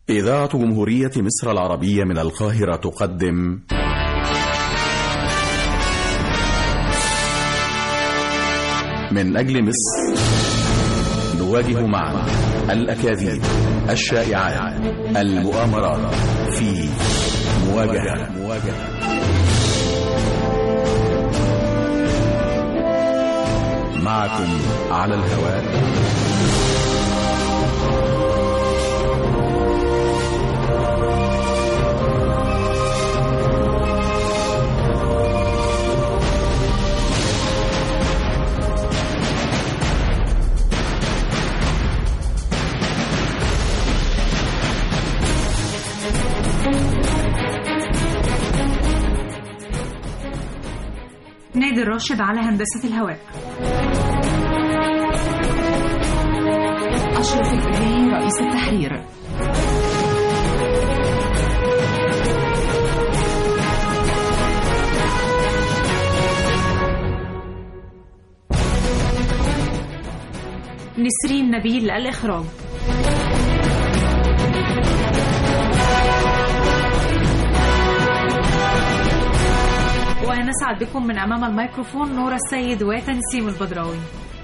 إذاعة جمهورية مصر العربية من القاهرة تقدم من أجل مصر نواجه معا الأكاذيب الشائعات المؤامرات في مواجهة مواجهة معكم على الهواء نادي الراشد على هندسة الهواء أشرف البهي رئيس التحرير نسرين نبيل الإخراج ونسعد بكم من أمام الميكروفون نورة السيد وتنسيم البدراوي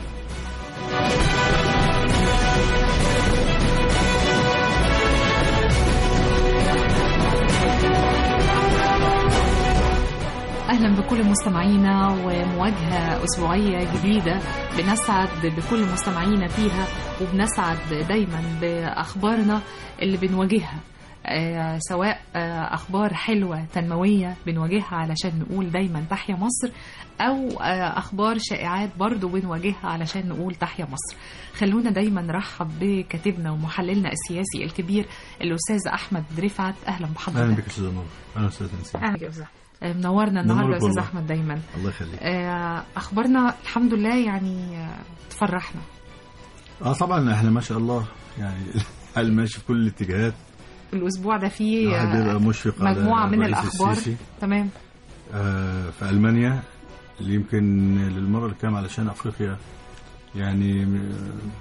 اهلا بكل مستمعينا ومواجهه اسبوعيه جديده بنسعد بكل مستمعينا فيها وبنسعد دايما باخبارنا اللي بنواجهها آه، سواء آه، اخبار حلوه تنمويه بنواجهها علشان نقول دايما تحيا مصر او آه، اخبار شائعات برضو بنواجهها علشان نقول تحيا مصر خلونا دايما نرحب بكاتبنا ومحللنا السياسي الكبير الاستاذ احمد رفعت اهلا بحضرتك اهلا بك استاذ نور اهلا استاذ نسيم اهلا بك يا استاذ آه، منورنا النهارده يا استاذ والله. احمد دايما الله يخليك آه، اخبارنا الحمد لله يعني آه، تفرحنا اه طبعا احنا ما شاء الله يعني الحال ماشي في كل الاتجاهات الاسبوع ده فيه الواحد آه، بيبقى مشفق على مجموعه من الرئيس الاخبار السيسي تمام آه في المانيا اللي يمكن للمره الكام علشان افريقيا يعني م-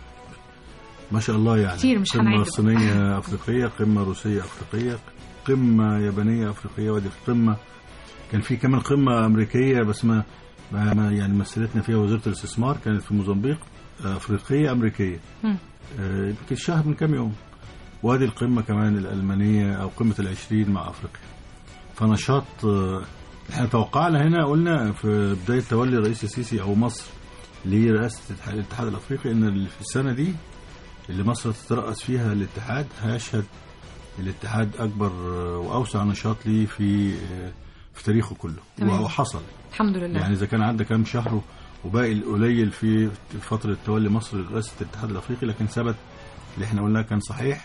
ما شاء الله يعني كتير مش قمه هنعده. صينيه افريقيه قمه روسيه افريقيه قمه يابانيه افريقيه ودي قمه كان في كمان قمه امريكيه بس ما ما ما- يعني مثلتنا فيها وزاره الاستثمار كانت في موزمبيق آه، افريقيه امريكيه مم. آه، يمكن شهر من كام يوم وادي القمة كمان الألمانية أو قمة العشرين مع أفريقيا فنشاط آه، احنا توقعنا هنا قلنا في بداية تولي الرئيس السيسي أو مصر لرئاسة الاتحاد- الاتحاد الأفريقي إن ال- في السنة دي اللي مصر تترأس فيها الاتحاد هيشهد الاتحاد أكبر آه، وأوسع نشاط ليه في آه، في تاريخه كله تمام. وحصل الحمد لله يعني اذا كان عندك كام شهر وباقي القليل في فتره تولي مصر لرئاسه الاتحاد الافريقي لكن ثبت اللي احنا قلناه كان صحيح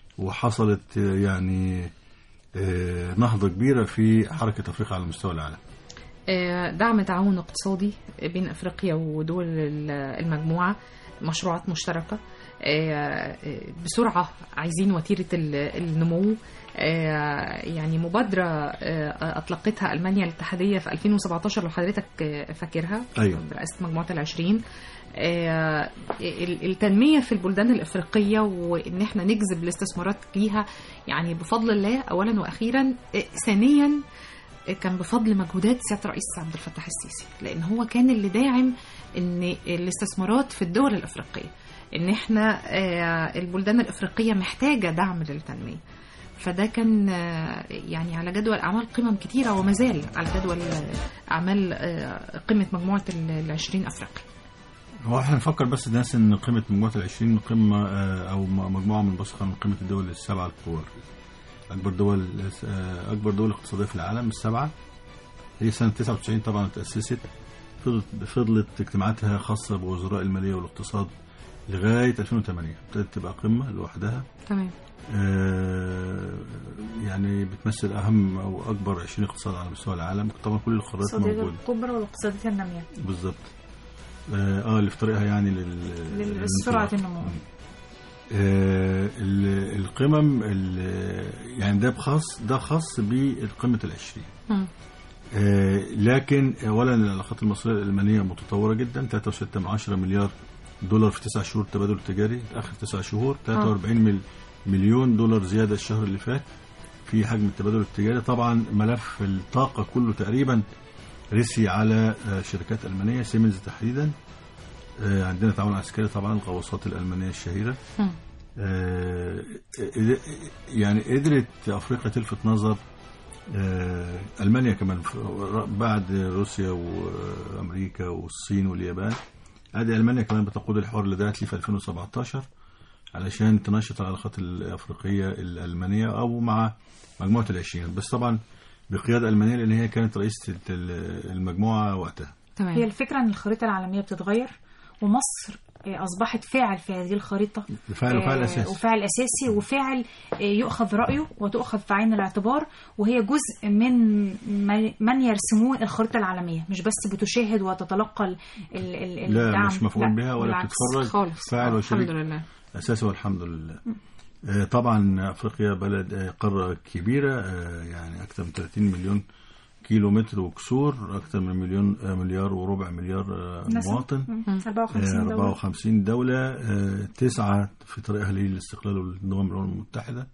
وحصلت آه، يعني آه، نهضه كبيره في حركه افريقيا على مستوى العالم آه، دعم تعاون اقتصادي بين افريقيا ودول ال- المجموعه مشروعات مشتركه آه، آه، بسرعه عايزين وتيره ال- النمو آه، يعني مبادره آه، اطلقتها المانيا الاتحاديه في 2017 لو حضرتك آه، فاكرها أيوة. برئاسه مجموعه العشرين آه، ال- التنميه في البلدان الافريقيه وان احنا نجذب الاستثمارات ليها يعني بفضل الله اولا واخيرا آه، ثانيا كان بفضل مجهودات سياده الرئيس عبد الفتاح السيسي لان هو كان اللي داعم ان الاستثمارات في الدول الافريقيه ان احنا آه، البلدان الافريقيه محتاجه دعم للتنميه فده كان آه، يعني على جدول اعمال قمم كتيره وما زال على جدول آه، اعمال آه، قمه مجموعه ال- العشرين افريقيا هو احنا نفكر بس الناس ان قمه مجموعه العشرين قمه آه، او م- مجموعه منبثقه من قمه الدول السبعه الكبار اكبر دول آه، اكبر دول اقتصاديه في العالم السبعه هي سنه 99 طبعا تاسست فضلت فضلت اجتماعاتها خاصه بوزراء الماليه والاقتصاد لغايه 2008 ابتدت تبقى قمه لوحدها تمام آه، يعني بتمثل اهم او اكبر 20 اقتصاد على مستوى العالم طبعا كل القارات موجوده الكبرى والاقتصاديه الناميه بالظبط اه آه، اللي في طريقها يعني لل لسرعه النمو آه، ال- القمم ال- يعني ده بخاص ده خاص بقمة العشرين مم. آه، لكن اولا العلاقات المصريه الالمانيه متطوره جدا 3.6 مليار دولار في تسع شهور تبادل تجاري اخر تسع شهور 43 مل مليون دولار زياده الشهر اللي فات في حجم التبادل التجاري طبعا ملف الطاقه كله تقريبا رسي على آه، شركات المانيه سيمنز تحديدا آه، عندنا تعاون عسكري طبعا الغواصات الالمانيه الشهيره مم. آه، إد- يعني قدرت افريقيا تلفت نظر آه، المانيا كمان ف- بعد روسيا وامريكا والصين واليابان ادي المانيا كمان بتقود الحوار اللي دعت ليه في 2017 علشان تنشط العلاقات الافريقيه الالمانيه او مع مجموعه العشرين بس طبعا بقياده المانيه لان هي كانت رئيسه ال- المجموعه وقتها تمام هي الفكره ان الخريطه العالميه بتتغير ومصر آه، اصبحت فاعل في هذه الخريطه فعل وفعل آه، اساسي وفاعل اساسي وفاعل آه، يؤخذ رايه وتؤخذ في عين الاعتبار وهي جزء من من- من يرسمون الخريطه العالميه مش بس بتشاهد وتتلقى ال- ال- ال- لا الدعم مش مفعول لا، بها ولا بالعكس. بتتفرج خالص فاعل آه، وشريك الحمد لله اساسي والحمد لله آه، طبعا افريقيا بلد آه، قاره كبيره آه، يعني اكثر من 30 مليون كيلو متر وكسور اكثر من مليون آه، مليار وربع مليار آه، نسمة. مواطن مم. مم. 54 آه، دوله 54 دولة آه، تسعة في طريقها للاستقلال والنظام الأمم المتحدة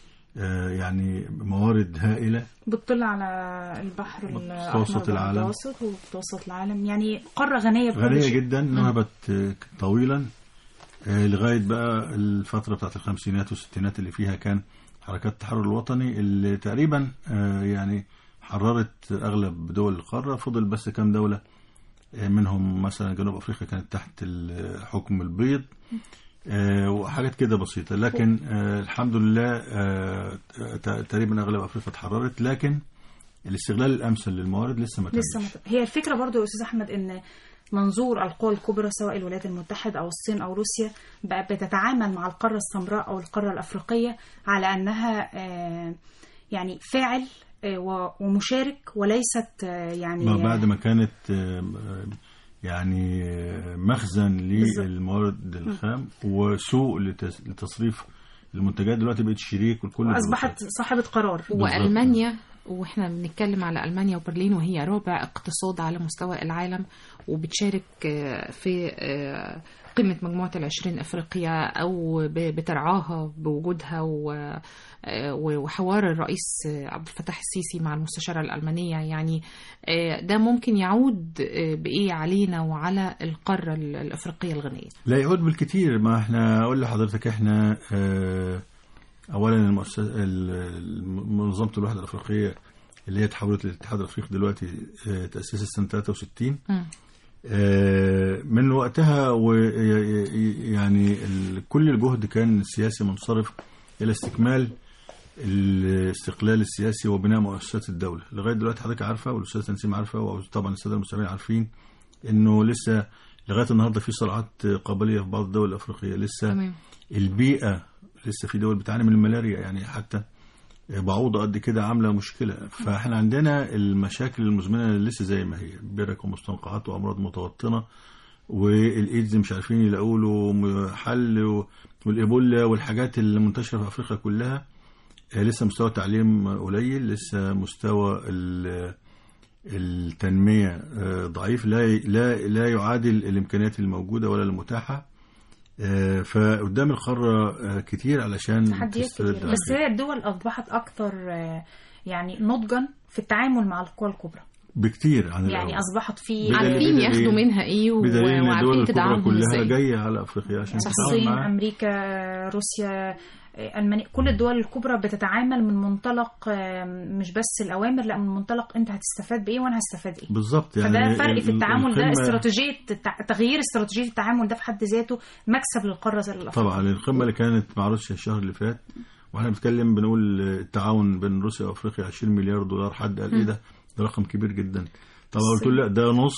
آه، يعني موارد هائلة بتطل على البحر متوسط الأحمر العالم. والمتوسط ومتوسط العالم يعني قارة غنية بكل غنية شيء. جدا نهبت آه، طويلا آه، لغاية بقى الفترة بتاعت الخمسينات والستينات اللي فيها كان حركات التحرر الوطني اللي تقريبا آه، يعني حررت أغلب دول القارة فضل بس كام دولة آه، منهم مثلا جنوب أفريقيا كانت تحت ال- حكم البيض آه، وحاجات كده بسيطة لكن آه، الحمد لله آه، ت- تقريبا أغلب أفريقيا اتحررت لكن الاستغلال الأمثل للموارد لسه ما لسه تمش مت... هي الفكره برضو يا استاذ احمد ان منظور القوى الكبرى سواء الولايات المتحده او الصين او روسيا بقى بتتعامل مع القاره السمراء او القاره الافريقيه على انها آه، يعني فاعل آه، و- ومشارك وليست آه، يعني ما بعد ما كانت آم، آم، يعني آه، مخزن للموارد الخام وسوق لتس- لتصريف المنتجات دلوقتي بقت شريك والكل اصبحت صاحبه قرار والمانيا واحنا بنتكلم على المانيا وبرلين وهي رابع اقتصاد على مستوى العالم وبتشارك آه، في آه، قمة مجموعة العشرين أفريقيا أو ب- بترعاها بوجودها و- آه، وحوار الرئيس آه، عبد الفتاح السيسي مع المستشارة الألمانية يعني آه، ده ممكن يعود آه، بإيه علينا وعلى القارة ال- الأفريقية الغنية لا يعود بالكتير ما احنا اقول لحضرتك احنا آه، اولا المؤسسه ال- الم- منظمه الوحده الافريقيه اللي هي تحولت للاتحاد الافريقي دلوقتي آه، تاسست سنه 63 مم. آه، من وقتها ويعني كل الجهد كان سياسي منصرف الى استكمال الاستقلال السياسي وبناء مؤسسات الدوله لغايه دلوقتي حضرتك عارفه والاستاذ تنسيم عارفه وطبعا الساده المستمعين عارفين انه لسه لغايه النهارده في صراعات قبليه في بعض الدول الافريقيه لسه تمام البيئه لسه في دول بتعاني من الملاريا يعني حتى بعوضة قد كده عاملة مشكلة فاحنا عندنا المشاكل المزمنة اللي لسه زي ما هي برك ومستنقعات وأمراض متوطنة والإيدز مش عارفين يلاقوا له حل و- والإيبولا والحاجات اللي منتشرة في أفريقيا كلها آه، لسه مستوى التعليم قليل لسه مستوى ال- التنمية آه، ضعيف لا لا لا يعادل الإمكانيات الموجودة ولا المتاحة آه، فقدام القارة آه، كتير علشان تحديات تسترد كتير بس هي الدول اصبحت اكثر آه، يعني نضجا في التعامل مع القوى الكبرى بكتير عن يعني الأول. اصبحت في بدليل- عارفين بدليل- ياخدوا منها إيه و- بدليل ان الدول وعارفين الكبرى تدعمهم كلها إزاي جايه على افريقيا عشان تتعامل الصين معاها امريكا روسيا المانيا كل الدول الكبرى بتتعامل من منطلق آم، مش بس الاوامر لا من منطلق انت هتستفاد بايه وانا هستفاد ايه بالظبط يعني فده فرق في ال- التعامل ده القمة- استراتيجيه التع- تغيير استراتيجيه التعامل ده في حد ذاته مكسب للقاره الافريقيه طبعا القمه اللي كانت مع روسيا الشهر اللي فات واحنا بنتكلم بنقول التعاون بين روسيا وافريقيا 20 مليار دولار حد قال ايه ده ده رقم كبير جدا طبعا قلت له لا ده نص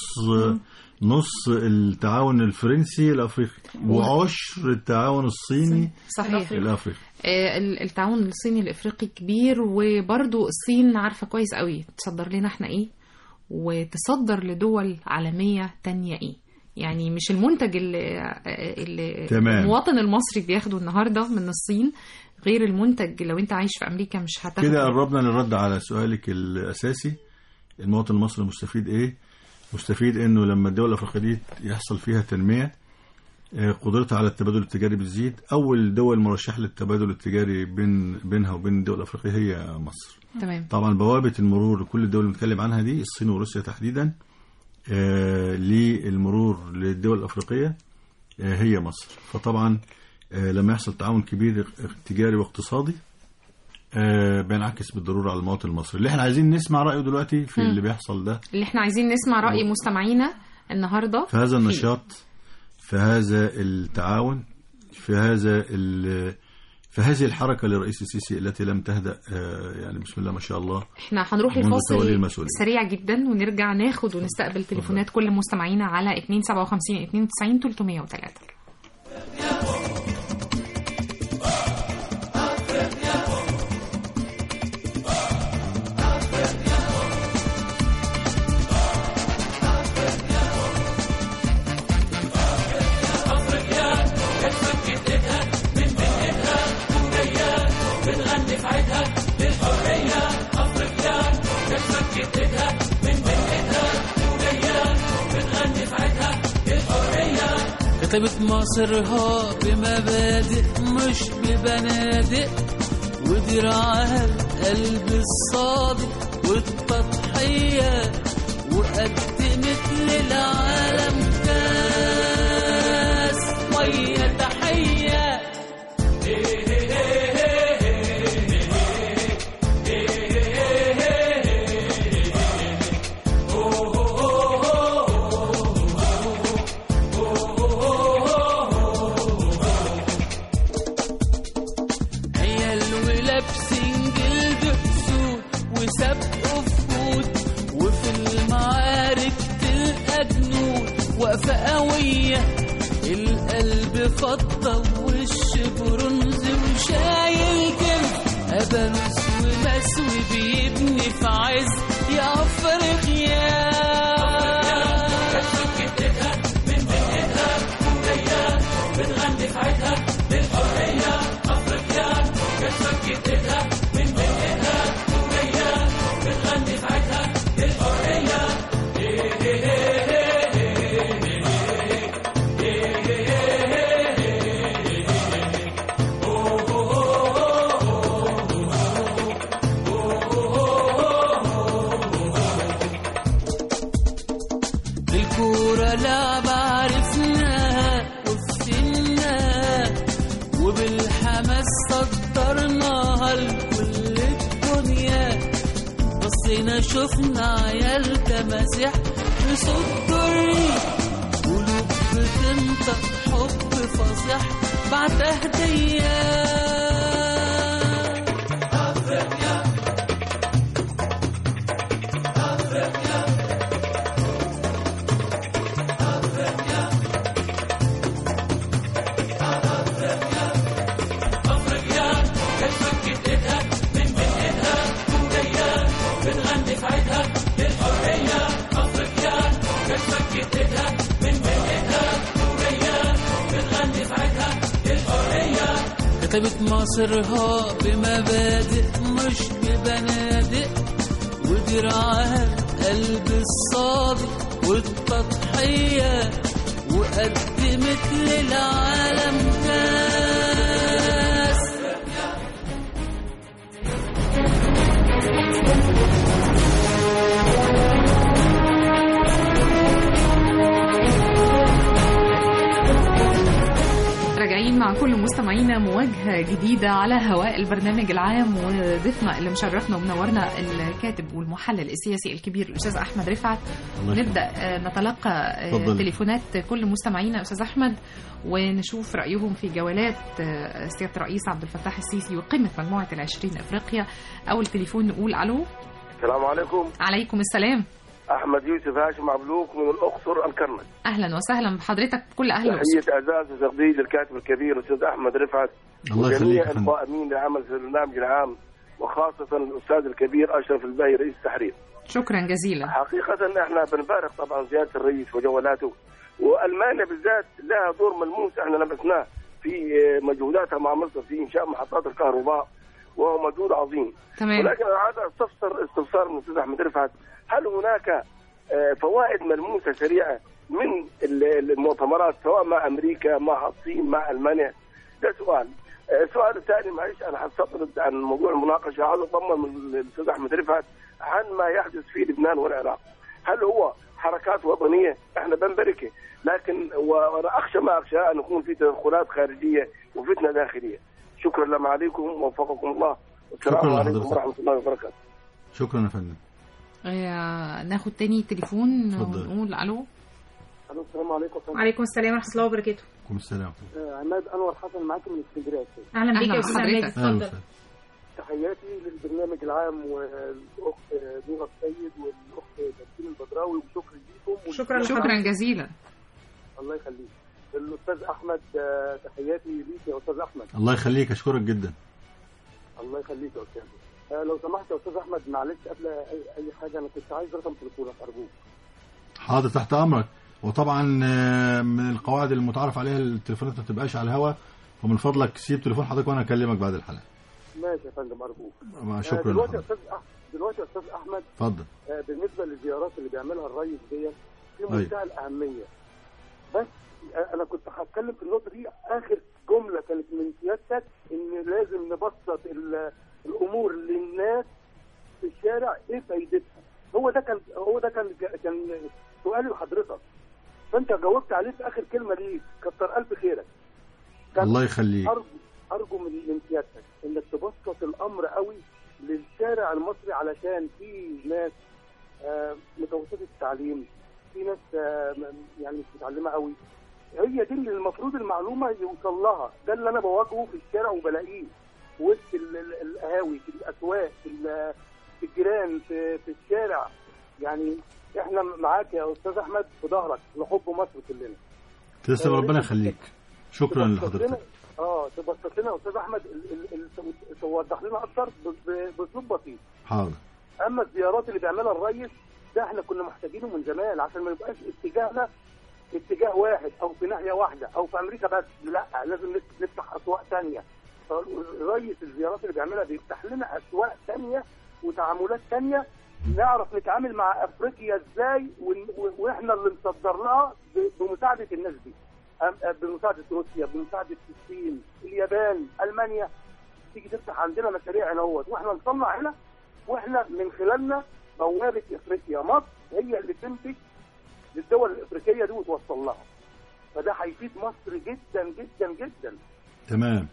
نص التعاون الفرنسي الافريقي وعشر التعاون الصيني صحيح الافريقي آه، ال- التعاون الصيني الافريقي كبير وبرضو الصين عارفه كويس قوي تصدر لنا احنا ايه وتصدر لدول عالميه تانية ايه يعني مش المنتج اللي, اللي تمام. المواطن المصري بياخده النهارده من الصين غير المنتج لو انت عايش في امريكا مش هتاخده كده قربنا للرد على سؤالك الاساسي المواطن المصري مستفيد ايه مستفيد انه لما الدول الافريقيه دي يحصل فيها تنميه آه، قدرتها على التبادل التجاري بتزيد اول دول مرشحه للتبادل التجاري بين بينها وبين الدول الافريقيه هي مصر تمام طبعا بوابه المرور لكل الدول اللي بنتكلم عنها دي الصين وروسيا تحديدا آه، للمرور للدول الافريقيه آه، هي مصر فطبعا آه، لما يحصل تعاون كبير تجاري واقتصادي آه، بينعكس بالضروره على المواطن المصري اللي احنا عايزين نسمع رايه دلوقتي في مم. اللي بيحصل ده اللي احنا عايزين نسمع رأي مستمعينا النهارده في هذا فيه. النشاط في هذا التعاون في هذا ال- في هذه الحركة للرئيس السيسي التي لم تهدأ آه، يعني بسم الله ما شاء الله احنا هنروح منذ تولي لفاصل المسؤولية. سريع جدا ونرجع ناخد ونستقبل تليفونات كل مستمعينا على 257 92 303 كتبت مصرها بمبادئ مش ببنادق ودراعها القلب الصادق والتضحية وقدمت للعالم كاس مية تحية عيال ولابسين جلد اسود وسابقوا فهود وفي المعارك تلقى جنود واقفة قوية القلب فضة ووش برونز وشايل كرف أبانوس ومسوي بيبني في عز يا أفريقيا الكورة لعبة عرفناها وفهمناها وبالحماس صدرناها لكل الدنيا بصينا شفنا عيال تماسيح يصدوا الريح قلوب بتنطق حب فظيع بعد هدية كتبت مصرها بمبادئ مش ببنادق ودراعها القلب الصادق والتضحية وقدمت للعالم كاس راجعين مع كل مستمعينا مواجهة جديدة على هواء البرنامج العام وضيفنا اللي مشرفنا ومنورنا الكاتب والمحلل السياسي الكبير الأستاذ أحمد رفعت الله يخليك. نبدأ آه، نتلقى آه، اتفضل. تليفونات كل مستمعينا أستاذ أحمد ونشوف رأيهم في جولات آه، سيادة الرئيس عبد الفتاح السيسي وقمة مجموعة العشرين أفريقيا أول تليفون نقول ألو السلام عليكم عليكم السلام احمد يوسف هاشم مبلوك من الاقصر الكرنك أهلا وسهلا بحضرتك بكل أهل الأسرة تحيه اعزاز وتقدير للكاتب الكبير الاستاذ احمد رفعت الله يخليك وجميع يا فندم. القائمين لعمل في البرنامج العام وخاصه الاستاذ الكبير اشرف الباهي رئيس التحرير شكرا جزيلا حقيقه احنا بنبارك طبعا زياده الرئيس وجولاته والمانيا بالذات لها دور ملموس احنا لمسناه في مجهوداتها مع مصر في انشاء محطات الكهرباء وهو مجهود عظيم تمام ولكن انا عايز استفسر استفسار من الاستاذ احمد رفعت هل هناك آه، فوائد ملموسه سريعه من ال- المؤتمرات سواء مع امريكا مع الصين مع المانيا ده سؤال آه، السؤال الثاني معلش انا هستطرد عن موضوع المناقشه عاوز اطمن من الاستاذ احمد رفعت عن ما يحدث في لبنان والعراق هل هو حركات وطنيه احنا بنبركه لكن و- وانا اخشى ما اخشى ان يكون في تدخلات خارجيه وفتنه داخليه شكرا لما عليكم ووفقكم الله والسلام شكراً عليكم لحضرتك. ورحمه الله وبركاته شكرا يا فندم آه، ناخد تاني تليفون اتفضل. ونقول الو السلام عليكم وعليكم السلام ورحمه الله وبركاته عليكم السلام عماد انور حسن معاكم من اسكندريه يا أستاذ. اهلا بيك أهلا يا استاذ عماد بحضرتك. اهلا اتفضل وسهلا تحياتي للبرنامج العام والاخت نورة السيد والاخت تسكين البدراوي وشكرا ليكم شكرا شكرا لحضرتك جزيلا الله يخليك الاستاذ احمد آه، تحياتي ليك يا استاذ احمد الله يخليك اشكرك جدا الله يخليك يا استاذ آه، لو سمحت يا استاذ احمد معلش قبل اي اي حاجه انا كنت عايز رقم تليفونك ارجوك حاضر تحت امرك وطبعا آه، من القواعد المتعارف عليها التليفونات ما تبقاش على الهواء ومن فضلك سيب تليفون حضرتك وانا اكلمك بعد الحلقه ماشي يا فندم ارجوك مع آه، شكرا دلوقتي يا لحضرتك استاذ أح- دلوقتي يا استاذ احمد اتفضل آه، بالنسبه للزيارات اللي بيعملها الرئيس دي في أيوة. منتهى الاهميه بس آه، انا كنت هتكلم في النقطه دي اخر جمله كانت من سيادتك ان لازم نبسط ال- الامور للناس في الشارع ايه فايدتها هو ده كان هو ده كان كان سؤالي لحضرتك فانت جاوبت عليه في اخر كلمه ليك كتر الف خيرك كان الله يخليك ارجو ارجو من من سيادتك انك تبسط الامر قوي للشارع المصري علشان في ناس آه، متوسطه التعليم في ناس آه، م- يعني مش متعلمه قوي هي دي اللي المفروض المعلومه يوصل لها ده اللي انا بواجهه في الشارع وبلاقيه وسط ال- ال- القهاوي في الاسواق في ال- في الجيران في, في الشارع يعني احنا معاك يا استاذ احمد في ظهرك لحب مصر كلنا تسلم آه، ربنا لسه- يخليك شكرا تبسط لنا- لحضرتك اه تبسط لنا يا استاذ احمد ال- ال- ال- توضح لنا اكتر ب- ب- باسلوب بسيط حاضر اما الزيارات اللي بيعملها الرئيس ده احنا كنا محتاجينه من زمان عشان ما يبقاش اتجاهنا اتجاه واحد او في ناحيه واحده او في امريكا بس لا لازم نف- نفتح اسواق ثانيه فالرئيس الزيارات اللي بيعملها بيفتح لنا اسواق ثانيه وتعاملات ثانيه نعرف نتعامل مع افريقيا ازاي ون- و- واحنا اللي نصدر لها ب- بمساعده الناس دي أم- بمساعده روسيا بمساعده الصين اليابان المانيا تيجي تفتح عندنا مشاريع هنا اهوت واحنا نصنع هنا واحنا من خلالنا بوابه افريقيا مصر هي اللي تنتج للدول الافريقيه دي وتوصل لها فده هيفيد مصر جدا جدا جدا تمام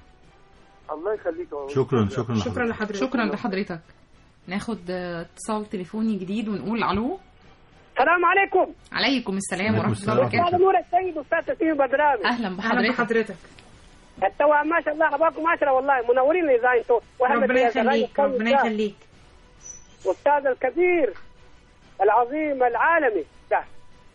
الله يخليك يا شكرا أستاذ. شكرا شكرا لحضرتك لحضرتك شكرا لحضرتك ناخد آه، اتصال تليفوني جديد ونقول الو السلام عليكم عليكم السلام عليكم ورحمه السلام الله ورحمة وبركاته استاذ نور السيد استاذ تسيم بدراوي اهلا اهلا بحضرتك بحضرتك التوا ما شاء الله اخباركم عشرة والله منورين اذا انتم ربنا يخليك ربنا يخليك استاذ الكبير العظيم العالمي ده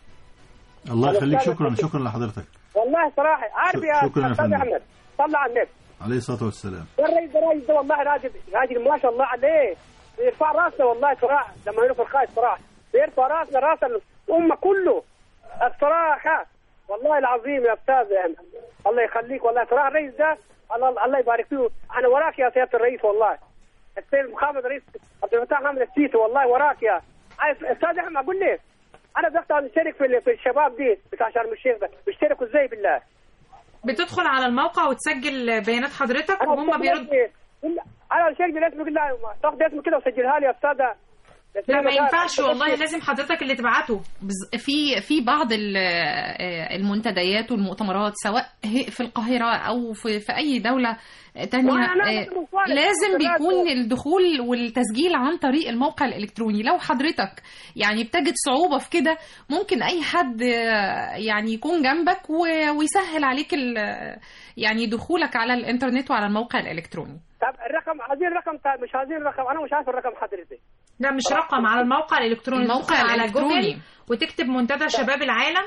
الله يخليك أستاذ شكرا الحبيب. شكرا لحضرتك والله صراحه عارف شك- يا شكراً يا استاذ فندم. احمد صلى على النبي عليه الصلاه والسلام والرئيس الرئيس ده والله راجل راجل ما شاء الله عليه يرفع راسنا والله صراحه لما يرفع الخايف صراحه يرفع راسنا راس الامه كله الصراحه والله العظيم يا استاذ يعني الله يخليك والله صراحه الرئيس ده الله الله يبارك فيه انا وراك يا سياده الرئيس والله السيد محمد الرئيس عبد الفتاح محمد السيسي والله وراك يا عارف استاذ احمد اقول لي انا بدات نشترك في ال- في الشباب دي بتاع شرم الشيخ ده بيشتركوا ازاي بالله بتدخل على الموقع وتسجل بيانات حضرتك وهم بيردوا انا الشيخ الاسم كده تاخد اسمه كده وسجلها لي يا استاذه لا ما ينفعش والله لازم حضرتك اللي تبعته بز- في في بعض ال- آه، المنتديات والمؤتمرات سواء هي- في القاهرة أو في, في أي دولة تانية وأنا لا آه، أقدر أوصلك. لازم أنا بيكون لا- الدخول والتسجيل عن طريق الموقع الإلكتروني لو حضرتك يعني بتجد صعوبة في كده ممكن أي حد آه، يعني يكون جنبك و- ويسهل عليك ال- يعني دخولك على الإنترنت وعلى الموقع الإلكتروني طب الرقم عايزين رقم طيب مش عايزين رقم انا مش عارف الرقم حضرتك لا مش رقم على الموقع الالكتروني الموقع تدخل على الإلكتروني. جوجل وتكتب منتدى شباب العالم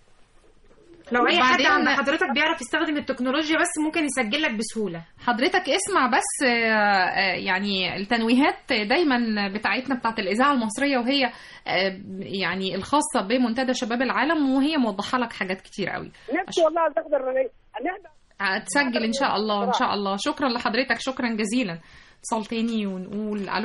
لو اي حد وبعدين- عند حضرتك بيعرف يستخدم التكنولوجيا بس ممكن يسجل لك بسهوله حضرتك اسمع بس آه، آه، يعني التنويهات دايما بتاعتنا بتاعت الإذاعة المصرية وهي آه، يعني الخاصة بمنتدى شباب العالم وهي موضحة لك حاجات كتير قوي نفسي والله تقدر نحضر هتسجل إن شاء الله إن شاء الله شكرا لحضرتك شكرا جزيلا اتصال تاني ونقول ألو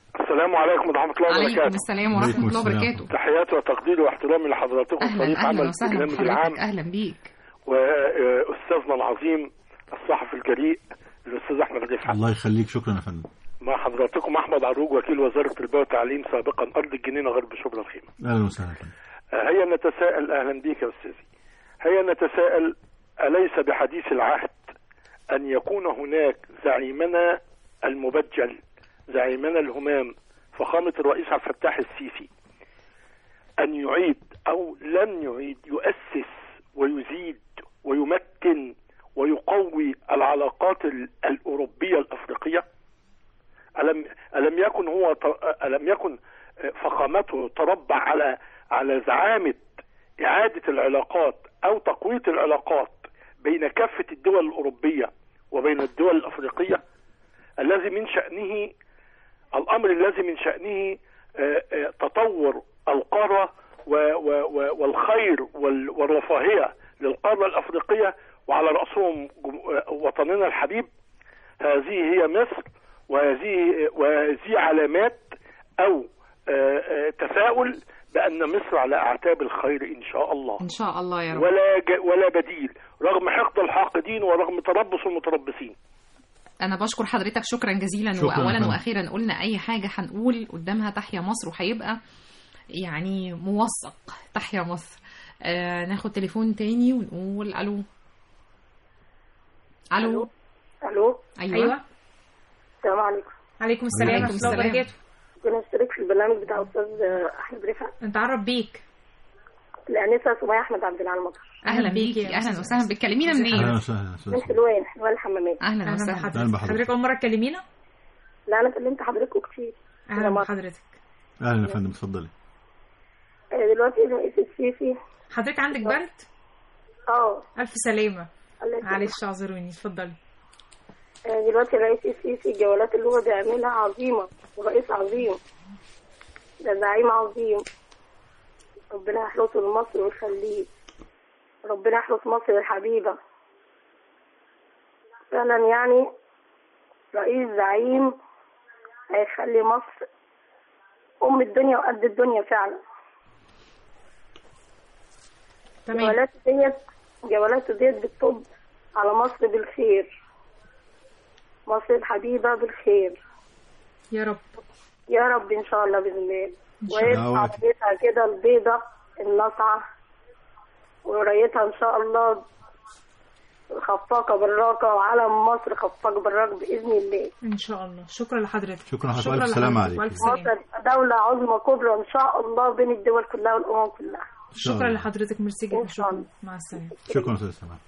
السلام عليكم ورحمة الله عليكم وبركاته السلام عليكم ورحمة الله السلام. وبركاته تحياتي وتقديري واحترامي لحضراتكم أهلا فريق أهلا عمل وسهلا البرنامج بحضرتك العام أهلا بيك وأستاذنا العظيم الصحفي الجريء الأستاذ أحمد رفعت الله يخليك شكرا يا فندم مع حضراتكم أحمد عروج وكيل وزارة التربية والتعليم سابقا أرض الجنينة غرب شبرا الخيمة اهلا وسهلا فندم. آه، هيا نتساءل أهلا بيك يا أستاذي هيا نتساءل أليس بحديث العهد أن يكون هناك زعيمنا المبجل زعيمنا الهمام فخامة الرئيس عبد الفتاح السيسي أن يعيد أو لن يعيد يؤسس ويزيد ويمكن ويقوي العلاقات ال- الأوروبية الأفريقية ألم ألم يكن هو ت- ألم يكن فخامته تربع على على زعامة إعادة العلاقات أو تقوية العلاقات بين كافة الدول الأوروبية وبين الدول الأفريقية الذي من شأنه الأمر الذي من شأنه آه، آه، تطور القارة و- و- و- والخير وال- والرفاهية للقارة الأفريقية وعلى رأسهم جم- آه، وطننا الحبيب هذه هي مصر وهذه وهذه علامات أو آه، آه، تفاؤل بأن مصر على أعتاب الخير إن شاء الله إن شاء الله يا رب ولا ج- ولا بديل رغم حقد الحاقدين ورغم تربص المتربصين أنا بشكر حضرتك شكرا جزيلا شكراً وأولا فندم. وأخيرا قلنا أي حاجة هنقول قدامها تحيا مصر وهيبقى يعني موثق تحيا مصر آه ناخد تليفون تاني ونقول ألو ألو الو أيوة, ايوه السلام عليكم عليكم السلام عليكم ورحمه الله السلام. وبركاته كنا نشترك في البرنامج بتاع استاذ احمد رفعت نتعرف بيك الانسه سمية احمد عبد العال مطر أهلا أهلا بيكي بيكي يا أهلا أستاذة وسهلا بتكلمينا أستاذة منين؟ اهلا وسهلا أستاذ من حلوان حلوان الحمامات أهلا اهلا وسهلا أهلا بحضرتك بحضرتك. حضرتك اول مره تكلمينا لا انا كلمت حضرتك كتير اهلا مرة. بحضرتك اهلا يا فندم اتفضلي آه، دلوقتي الرئيس السيسي حضرتك عندك برد اه الف سلامه الله يسلمك. معلش اعذروني اتفضلي آه، دلوقتي الرئيس السيسي الجولات اللي هو بيعملها عظيمه ورئيس عظيم ده زعيم عظيم ربنا يحرسه لمصر ويخليه ربنا يحرس مصر الحبيبه فعلا يعني رئيس زعيم هيخلي مصر ام الدنيا وقد الدنيا فعلا تمام جولاته ديت جولاته ديت بتطب على مصر بالخير مصر الحبيبة بالخير يا رب يا رب إن شاء الله بإذن الله شاء الله. ويرفع رايتها كده البيضة الناصعة ورايتها إن شاء الله خفاقة براقة وعلم مصر خفاق براق بإذن الله ان شاء الله شكرا لحضرتك شكرا لحضرتك. ألف سلامة لحضرتك عليك. والف سلامه مصر دولة عظمى كبرى إن شاء الله بين الدول كلها والأمم كلها إن شاء شكرا الله. لحضرتك ميرسي إن جدا شاء شكرا الله. مع السلامه شكرا استاذ سلام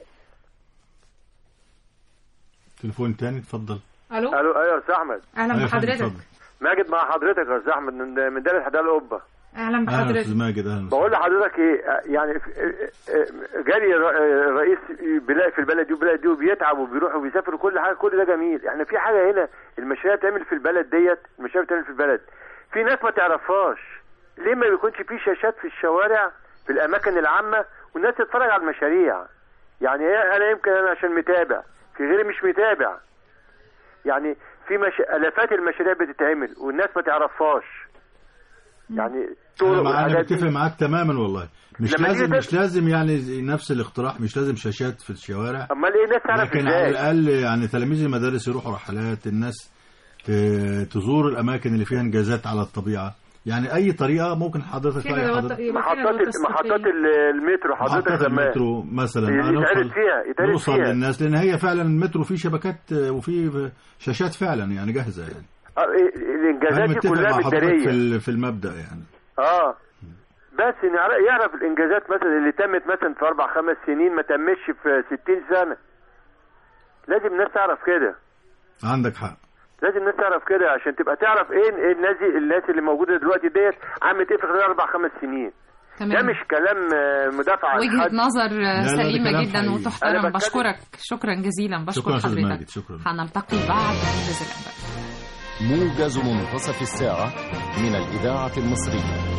تليفون تاني اتفضل الو الو ايوه يا استاذ احمد اهلا أيوة يا فندم، بحضرتك اتفضل. ماجد مع حضرتك يا استاذ احمد من من دار الحدائق القبه اهلا اهلا بحضرتك استاذ ماجد اهلا بقول وسهلا. لحضرتك ايه آه، يعني في- آه، آه، جري الر- الرئيس بيلاقي في البلد دي وبلد دي وبيتعب وبيروح وبيسافر وكل حاجه كل ده جميل احنا في حاجه هنا المشاريع بتعمل في البلد ديت المشاريع بتعمل في البلد في ناس ما تعرفهاش ليه ما بيكونش في شاشات في الشوارع في الاماكن العامه والناس تتفرج على المشاريع يعني إيه انا يمكن انا عشان متابع في غيري مش متابع يعني في مش... الافات المشاريع بتتعمل والناس ما تعرفهاش يعني انا طرق مع- انا والحاجات دي. بتفق معاك تماما والله مش لما لازم تيجي مش لازم يعني زي نفس الاقتراح مش لازم شاشات في الشوارع امال ايه الناس تعرف لكن على ازاي الاقل يعني تلاميذ المدارس يروحوا رحلات الناس ت- تزور الاماكن اللي فيها انجازات على الطبيعه يعني اي طريقه ممكن حضرتك في رأي ندوات حضرتك يبقى في محطات ندوات ال- محطات تثقيفية. ال- المترو حضرتك محطات زمان المترو مثلا يتعرض نوصل فيها يتعرض نوصل فيها للناس لان هي فعلا المترو فيه شبكات وفيه شاشات فعلا يعني جاهزه يعني آه، إيه- انا الانجازات دي متفق كلها مع حضرتك في مداريه ال- في المبدا يعني اه بس إن يعرف- يعرف الانجازات مثلا اللي تمت مثلا في اربع خمس سنين ما تمش في 60 سنه لازم الناس تعرف كده عندك حق لازم الناس تعرف كده عشان تبقى تعرف ايه إيه الناس الناس اللي موجوده دلوقتي ديت عملت ايه في خلال اربع خمس سنين ده تمام مش كلام آه، مدافع عن وجهة حد نظر لا، ده سليمة كلام جدا حقيقي. أنا وتحترم بتكلم- بشكرك شكرا جزيلا بشكر شكرا استاذ حضرتك ماجد شكرا هنلتقي بعد موجز الأنباء موجز منتصف الساعة من الإذاعة المصرية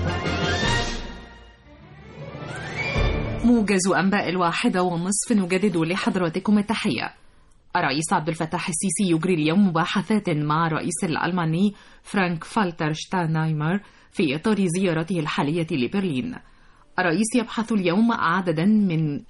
موجز أنباء الواحدة والنصف نجدد لحضراتكم التحية الرئيس عبد الفتاح السيسي يجري اليوم مباحثات مع الرئيس الألماني فرانك فالتر شتاينهايمر في إطار زيارته الحالية لبرلين الرئيس يبحث اليوم عددا من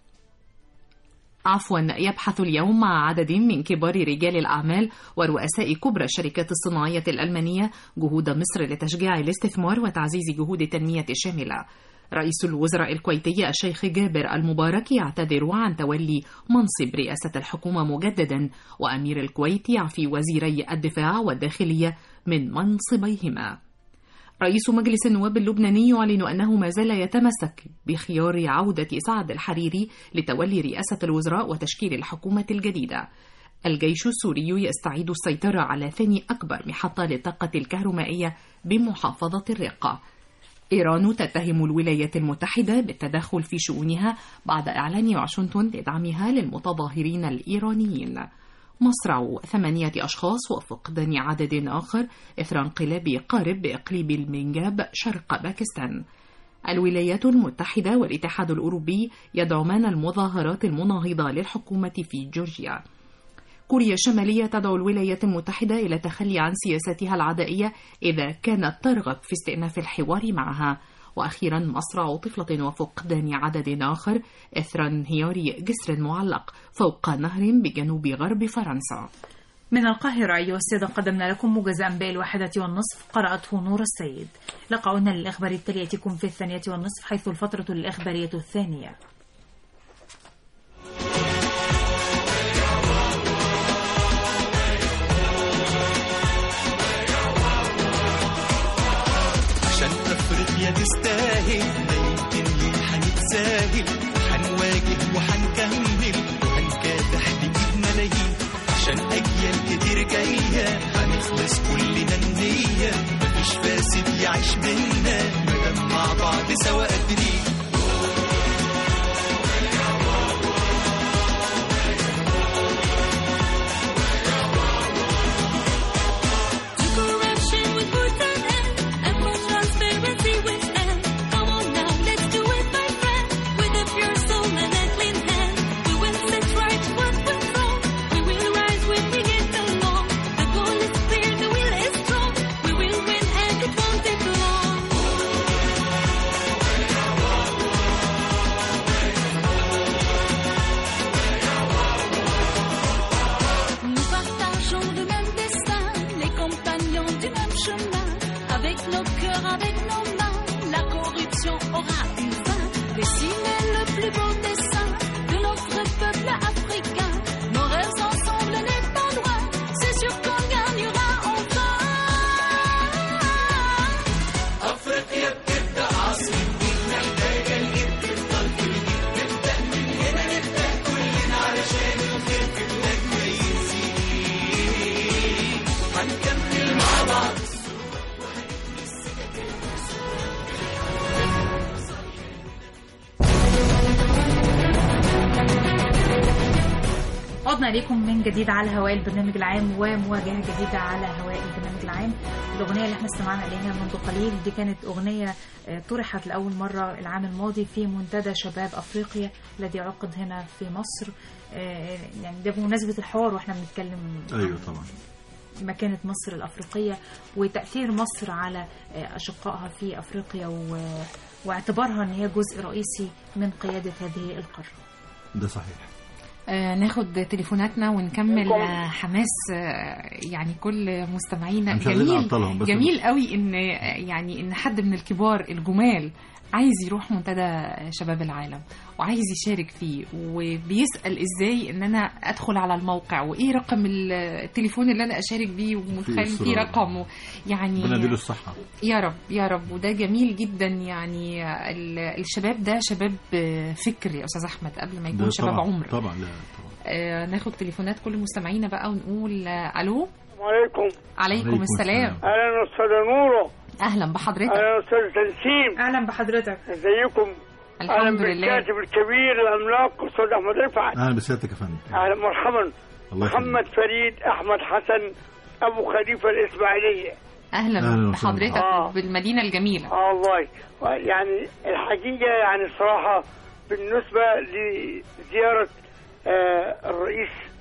عفوا يبحث اليوم مع عدد من كبار رجال الأعمال ورؤساء كبرى الشركات الصناعية الألمانية جهود مصر لتشجيع الاستثمار وتعزيز جهود التنمية الشاملة رئيس الوزراء الكويتي الشيخ جابر المبارك يعتذر عن تولي منصب رئاسة الحكومة مجددا وأمير الكويت يعفي وزيري الدفاع والداخلية من منصبيهما رئيس مجلس النواب اللبناني يعلن أنه ما زال يتمسك بخيار عودة سعد الحريري لتولي رئاسة الوزراء وتشكيل الحكومة الجديدة الجيش السوري يستعيد السيطرة على ثاني أكبر محطة للطاقة الكهرومائية بمحافظة الرقة إيران تتهم الولايات المتحدة بالتدخل في شؤونها بعد إعلان واشنطن لدعمها للمتظاهرين الإيرانيين مصرع ثمانية أشخاص وفقدان عدد آخر إثر انقلاب قارب بإقليم المنجاب شرق باكستان الولايات المتحدة والاتحاد الأوروبي يدعمان المظاهرات المناهضة للحكومة في جورجيا كوريا الشمالية تدعو الولايات المتحدة إلى التخلي عن سياستها العدائية إذا كانت ترغب في استئناف الحوار معها وأخيرا مصرع طفلة وفقدان عدد آخر إثر انهيار جسر معلق فوق نهر بجنوب غرب فرنسا من القاهرة أيها السادة قدمنا لكم موجز أنباء الواحدة والنصف قرأته نور السيد لقاؤنا للإخبار التالي يأتيكم في الثانية والنصف حيث الفترة الإخبارية الثانية عشان افريقيا تستاهل ما يمكن ليه هنتساهل هنواجه وهنكمل وهنكافح بإيد ملايين عشان اجيال كتير جايه هنخلص كلنا النيه مفيش فاسد يعيش بينا مادام مع بعض سوا قادرين Corruption with roots and end, and more transparency with end. Come on now, let's do it, my friend. With a pure soul and a clean hand, we will set right what went wrong. We will rise when we get along. The goal is clear, the will is strong. We will win and it won't take long. Nous partageons le même destin, les compagnons du même chemin. Avec nos cœurs, avec nos mains, la corruption aura une fin. Dessiner le plus beau dessin de notre peuple africain. Nos rêves ensemble n'est pas loin, c'est sûr qu'on gagnera enfin. افريقيا بتبدا عصر جديد محتاجه الجد تفضل في الجيل نبدا من هنا نبدا كلنا علشان الخير في بلادنا يزيد هنكمل مع بعض عدنا إليكم من جديد على هواء البرنامج العام ومواجهة جديدة على هواء البرنامج العام الأغنية اللي احنا استمعنا إليها منذ قليل دي كانت أغنية آه، طرحت لأول مرة العام الماضي في منتدى شباب أفريقيا الذي عقد هنا في مصر آه، يعني ده بمناسبة الحوار واحنا بنتكلم ايوه طبعا مكانة مصر الأفريقية وتأثير مصر على آه، أشقائها في أفريقيا و- واعتبارها أن هي جزء رئيسي من قيادة هذه القارة ده صحيح آه، ناخد تليفوناتنا ونكمل آه، حماس آه، يعني كل مستمعينا مش عايزين جميل نعطلهم بس جميل قوي ان آه، يعني ان حد من الكبار الجمال عايز يروح منتدى شباب العالم وعايز يشارك فيه وبيسأل ازاي ان انا ادخل على الموقع وايه رقم التليفون اللي انا اشارك بيه ومتخيل فيه إصرار. رقم يعني ربنا يديله الصحة يا رب يا رب وده جميل جدا يعني ال- الشباب ده شباب فكر يا استاذ احمد قبل ما يكون ده شباب طبعا عمر طبعا لا آه، ناخد تليفونات كل مستمعينا بقى ونقول آه، الو عليكم عليكم عليكم السلام اهلا استاذ نورو اهلا بحضرتك اهلا استاذ تنسيم اهلا بحضرتك ازيكم الحمد اهلا لله بالكاتب الكبير العملاق استاذ احمد رفعت اهلا بسيادتك يا فندم اهلا مرحبا الله محمد فريد احمد حسن ابو خليفه الاسماعيليه اهلا أهلا وسهلا. بحضرتك آه. بالمدينه الجميله اه والله يعني الحقيقه يعني الصراحه بالنسبه لزياره آه الرئيس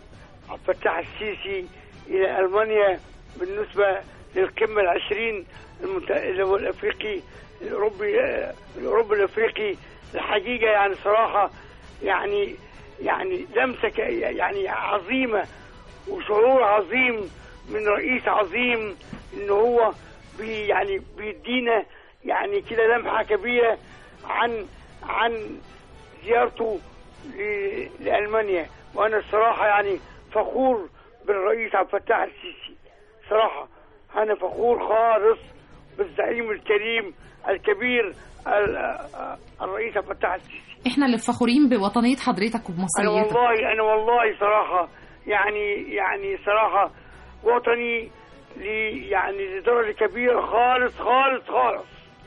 عبد الفتاح السيسي الى المانيا بالنسبه للقمه العشرين المت... اللي هو الافريقي الاوروبي آه، الاوروبي الافريقي الحقيقه يعني صراحه يعني يعني لمسه ك- يعني عظيمه وشعور عظيم من رئيس عظيم ان هو بي يعني بيدينا يعني كده لمحه كبيره عن عن زيارته ل- لألمانيا وأنا الصراحة يعني فخور بالرئيس عبد الفتاح السيسي صراحة أنا فخور خالص بالزعيم الكريم الكبير ال- الرئيس عبد الفتاح السيسي احنا اللي فخورين بوطنية حضرتك أنا وبمصريتك والله أنا والله صراحة يعني يعني صراحة وطني لي يعني لدرجة كبيرة خالص خالص خالص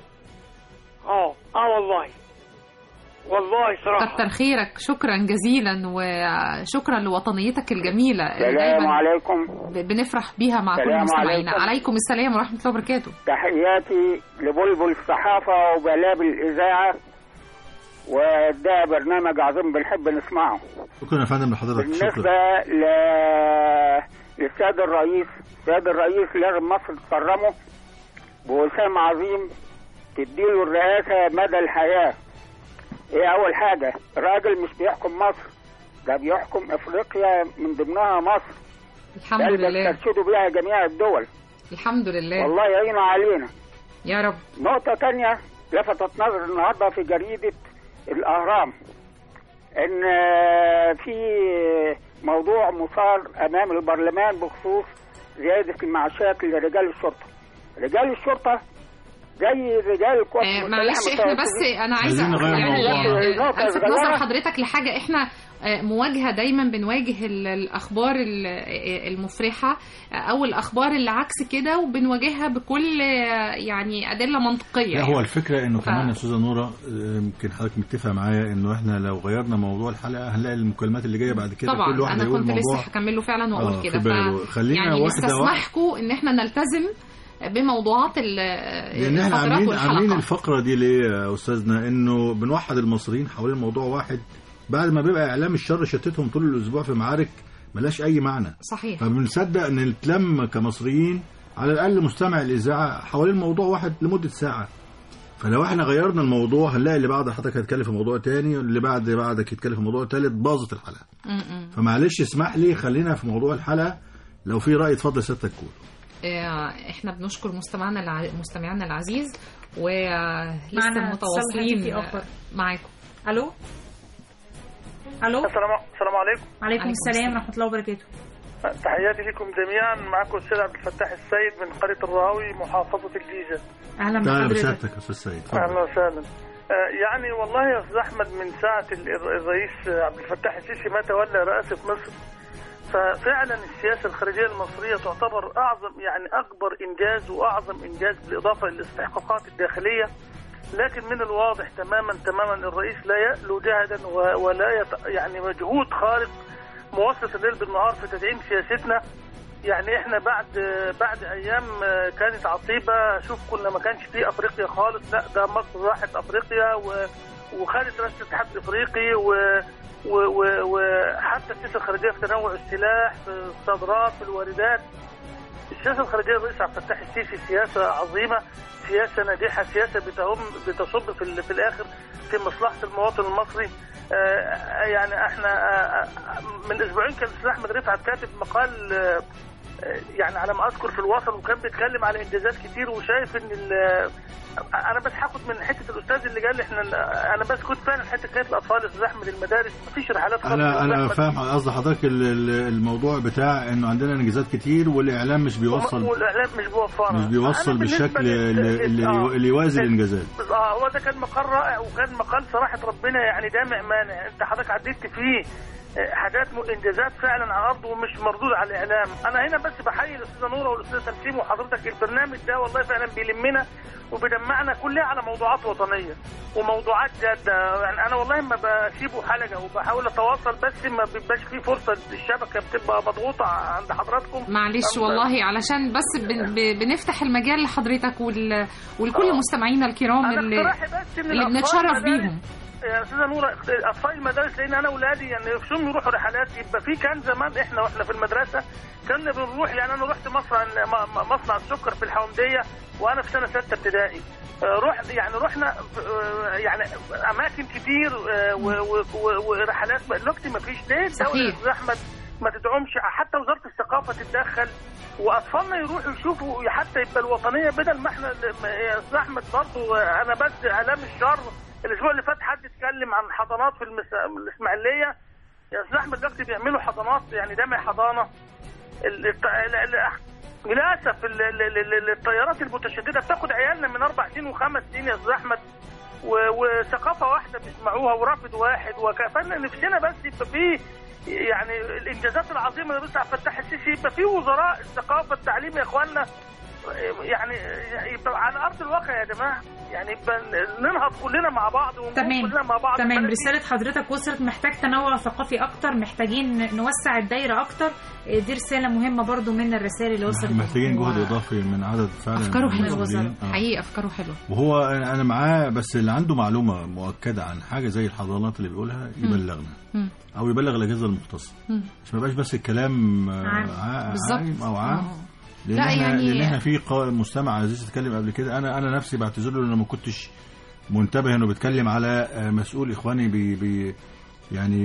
اه اه والله والله صراحة كتر خيرك شكرا جزيلا وشكرا لوطنيتك الجميلة اللي السلام دايماً عليكم ب- بنفرح بيها مع كل السلام مستمعينا عليكم. عليكم السلام ورحمة الله وبركاته تحياتي لبلبل الصحافة وبلاب الإذاعة وده برنامج عظيم بنحب نسمعه شكرا يا فندم لحضرتك بالنسبة شكرا ل... للسيد الرئيس السيد الرئيس لازم مصر تكرمه بوسام عظيم تديله الرئاسة مدى الحياة ايه أول حاجة الراجل مش بيحكم مصر ده بيحكم أفريقيا من ضمنها مصر الحمد ده اللي لله بيسترشدوا بيها جميع الدول الحمد لله والله يعين علينا يا رب نقطة تانية لفتت نظر النهاردة في جريدة الأهرام إن آه، في موضوع مثار أمام البرلمان بخصوص زيادة المعاشات لرجال الشرطة رجال الشرطة زي رجال القوات آه، المسلحة معلش احنا بس متوافقين. انا عايزه عايزين نغير يعني الموضوع. آه، نقطة الفت صغيرة. نظر حضرتك لحاجه احنا آه، مواجهه دايما بنواجه ال- الاخبار ال- آه، المفرحه آه، او الاخبار اللي عكس كده وبنواجهها بكل آه، يعني ادله منطقيه لا هو الفكره انه ف- كمان يا استاذه نوره آه، يمكن حضرتك متفقه معايا انه احنا لو غيرنا موضوع الحلقه هنلاقي المكالمات اللي جايه بعد كده طبعا كل واحد انا هيقول كنت موضوع لسه هكمل له فعلا واقول آه، كده في باله. خلينا يعني واحدة نستسمحكم ان احنا نلتزم بموضوعات ال- لان احنا الفقرات عاملين عاملين والحلقات الفقره دي ليه يا استاذنا انه بنوحد المصريين حوالين موضوع واحد بعد ما بيبقى اعلام الشر شتتهم طول الاسبوع في معارك ملاش اي معنى صحيح فبنصدق ان نتلم كمصريين على الاقل مستمع الاذاعه حوالين موضوع واحد لمده ساعه فلو احنا غيرنا الموضوع هنلاقي اللي بعد حضرتك هيتكلم في موضوع تاني اللي بعد بعدك يتكلم في موضوع تالت باظت الحلقه م- م. فمعلش اسمح لي خلينا في موضوع الحلقه لو في راي اتفضل سيادتك قول آه، احنا بنشكر مستمعنا الع... مستمعنا العزيز ولسه معنا اتصال متواصلين هاتفي آخر. معاكم الو الو السلام السلام عليكم وعليكم السلام ورحمه الله وبركاته تحياتي لكم جميعا معكم السيد عبد الفتاح السيد من قريه الراوي محافظه الجيزه اهلا تعالى بحضرتك بسيادتك يا استاذ سيد اتفضل. اهلا وسهلا آه، يعني والله يا استاذ احمد من ساعه ال- الرئيس عبد الفتاح السيسي ما تولى رئاسه مصر ففعلا السياسه الخارجيه المصريه تعتبر اعظم يعني اكبر انجاز واعظم انجاز بالاضافه للاستحقاقات الداخليه لكن من الواضح تماما تماما الرئيس لا يألو جهدا و- ولا يت... يعني مجهود خارق موصل الليل بالنهار في تدعيم سياستنا يعني احنا بعد بعد ايام كانت عصيبه شوف كنا ما كانش في افريقيا خالص لا ده مصر راحت افريقيا و- وخدت رئاسه الاتحاد الافريقي و و- و- وحتى السياسه الخارجيه في تنوع السلاح في الصادرات في الواردات السياسه الخارجيه الرئيس عبد الفتاح السيسي سياسه عظيمه سياسه ناجحه سياسه بتهم بتصب في, ال- في الاخر في مصلحه المواطن المصري آه، يعني احنا آه، آه، من اسبوعين كان الاستاذ احمد رفعت كاتب مقال آه، آه، يعني على ما اذكر في الوطن وكان بيتكلم على انجازات كتير وشايف ان ال- انا بس هاخد من حته الاستاذ اللي قال احنا انا بس كنت فعلا حته كانت الاطفال الاستاذ احمد المدارس مفيش رحلات خاصة انا للأستاذ انا أحمد. فاهم قصد حضرتك ال- ال- الموضوع بتاع انه عندنا انجازات كتير والاعلام مش بيوصل والاعلام مش بيوفرها مش بيوصل أنا بالنسبة بالشكل لل- اللي, اللي, آه. اللي يوازي الانجازات اه هو ده كان مقال رائع وكان مقال صراحه ربنا يعني دامع مانع انت حضرتك عديت فيه آه، حاجات م- انجازات فعلا على الارض ومش مردود على الاعلام انا هنا بس بحيي الاستاذه نوره والاستاذه تنسيم وحضرتك البرنامج ده والله فعلا بيلمنا وبيجمعنا كلها على موضوعات وطنيه وموضوعات جاده يعني انا والله ما بسيبه حلقه وبحاول اتواصل بس ما بيبقاش فيه فرصه الشبكه بتبقى مضغوطه عند حضراتكم معلش والله علشان بس بن- ب- بنفتح المجال لحضرتك وال... ولكل مستمعينا الكرام أنا اللي, اقتراحي بس إن اللي الأطفال بنتشرف المدارس- بيهم يا استاذه نوره اطفال المدارس لان انا اولادي يعني نفسهم يروحوا رحلات يبقى في كان زمان احنا واحنا في المدرسه كنا بنروح يعني انا رحت مصنع م- مصنع السكر في الحومديه وانا في سنه سته ابتدائي آه، روح يعني رحنا آه، يعني اماكن كتير آه، و- و- و- ورحلات دلوقتي ما فيش ليه الدوله صحيح. يا أستاذ احمد ما تدعمش حتى وزاره الثقافه تتدخل واطفالنا يروحوا يشوفوا حتى يبقى الوطنيه بدل ما احنا يا استاذ احمد برضه انا بس اعلام الشر الاسبوع اللي فات حد اتكلم عن حضانات في المس... الاسماعيليه يا استاذ احمد دلوقتي بيعملوا حضانات يعني جامع حضانه ال... الت... ال... ال... للاسف ال... ال... ال... ال- الطيارات المتشدده بتاخد عيالنا من اربع سنين وخمس سنين يا استاذ احمد و... وثقافه واحده بيسمعوها ورافد واحد وكفانا نفسنا بس يبقى فيه يعني الانجازات العظيمه اللي بس عبد الفتاح السيسي يبقى فيه وزراء الثقافه التعليم يا اخوانا يعني يبقى على ارض الواقع يا جماعه يعني يبقى ننهض كلنا مع بعض ونقوم تمام كلنا مع بعض تمام البلد دي. رسالة حضرتك وصلت محتاج تنوع ثقافي أكتر محتاجين نوسع الدايرة أكتر إيه، دي رسالة مهمة برضو من الرسائل اللي وصلت محتاجين و- جهد اضافي من عدد فعلا افكاره من حلوه المسؤولين. آه. حقيقي افكاره حلوه وهو انا أنا معاه بس اللي عنده معلومه مؤكده عن حاجه زي الحضانات اللي بيقولها يبلغنا مم. او يبلغ الاجهزه المختصه مم. عشان ما يبقاش بس الكلام آه، عام. ع- بالظبط. عام او عام آه. لان لا احنا يعني- لان احنا في قا- مستمع عزيز اتكلم قبل كده انا انا نفسي بعتذر له لان ما كنتش منتبه انه بيتكلم على آه، مسؤول اخواني بي بي يعني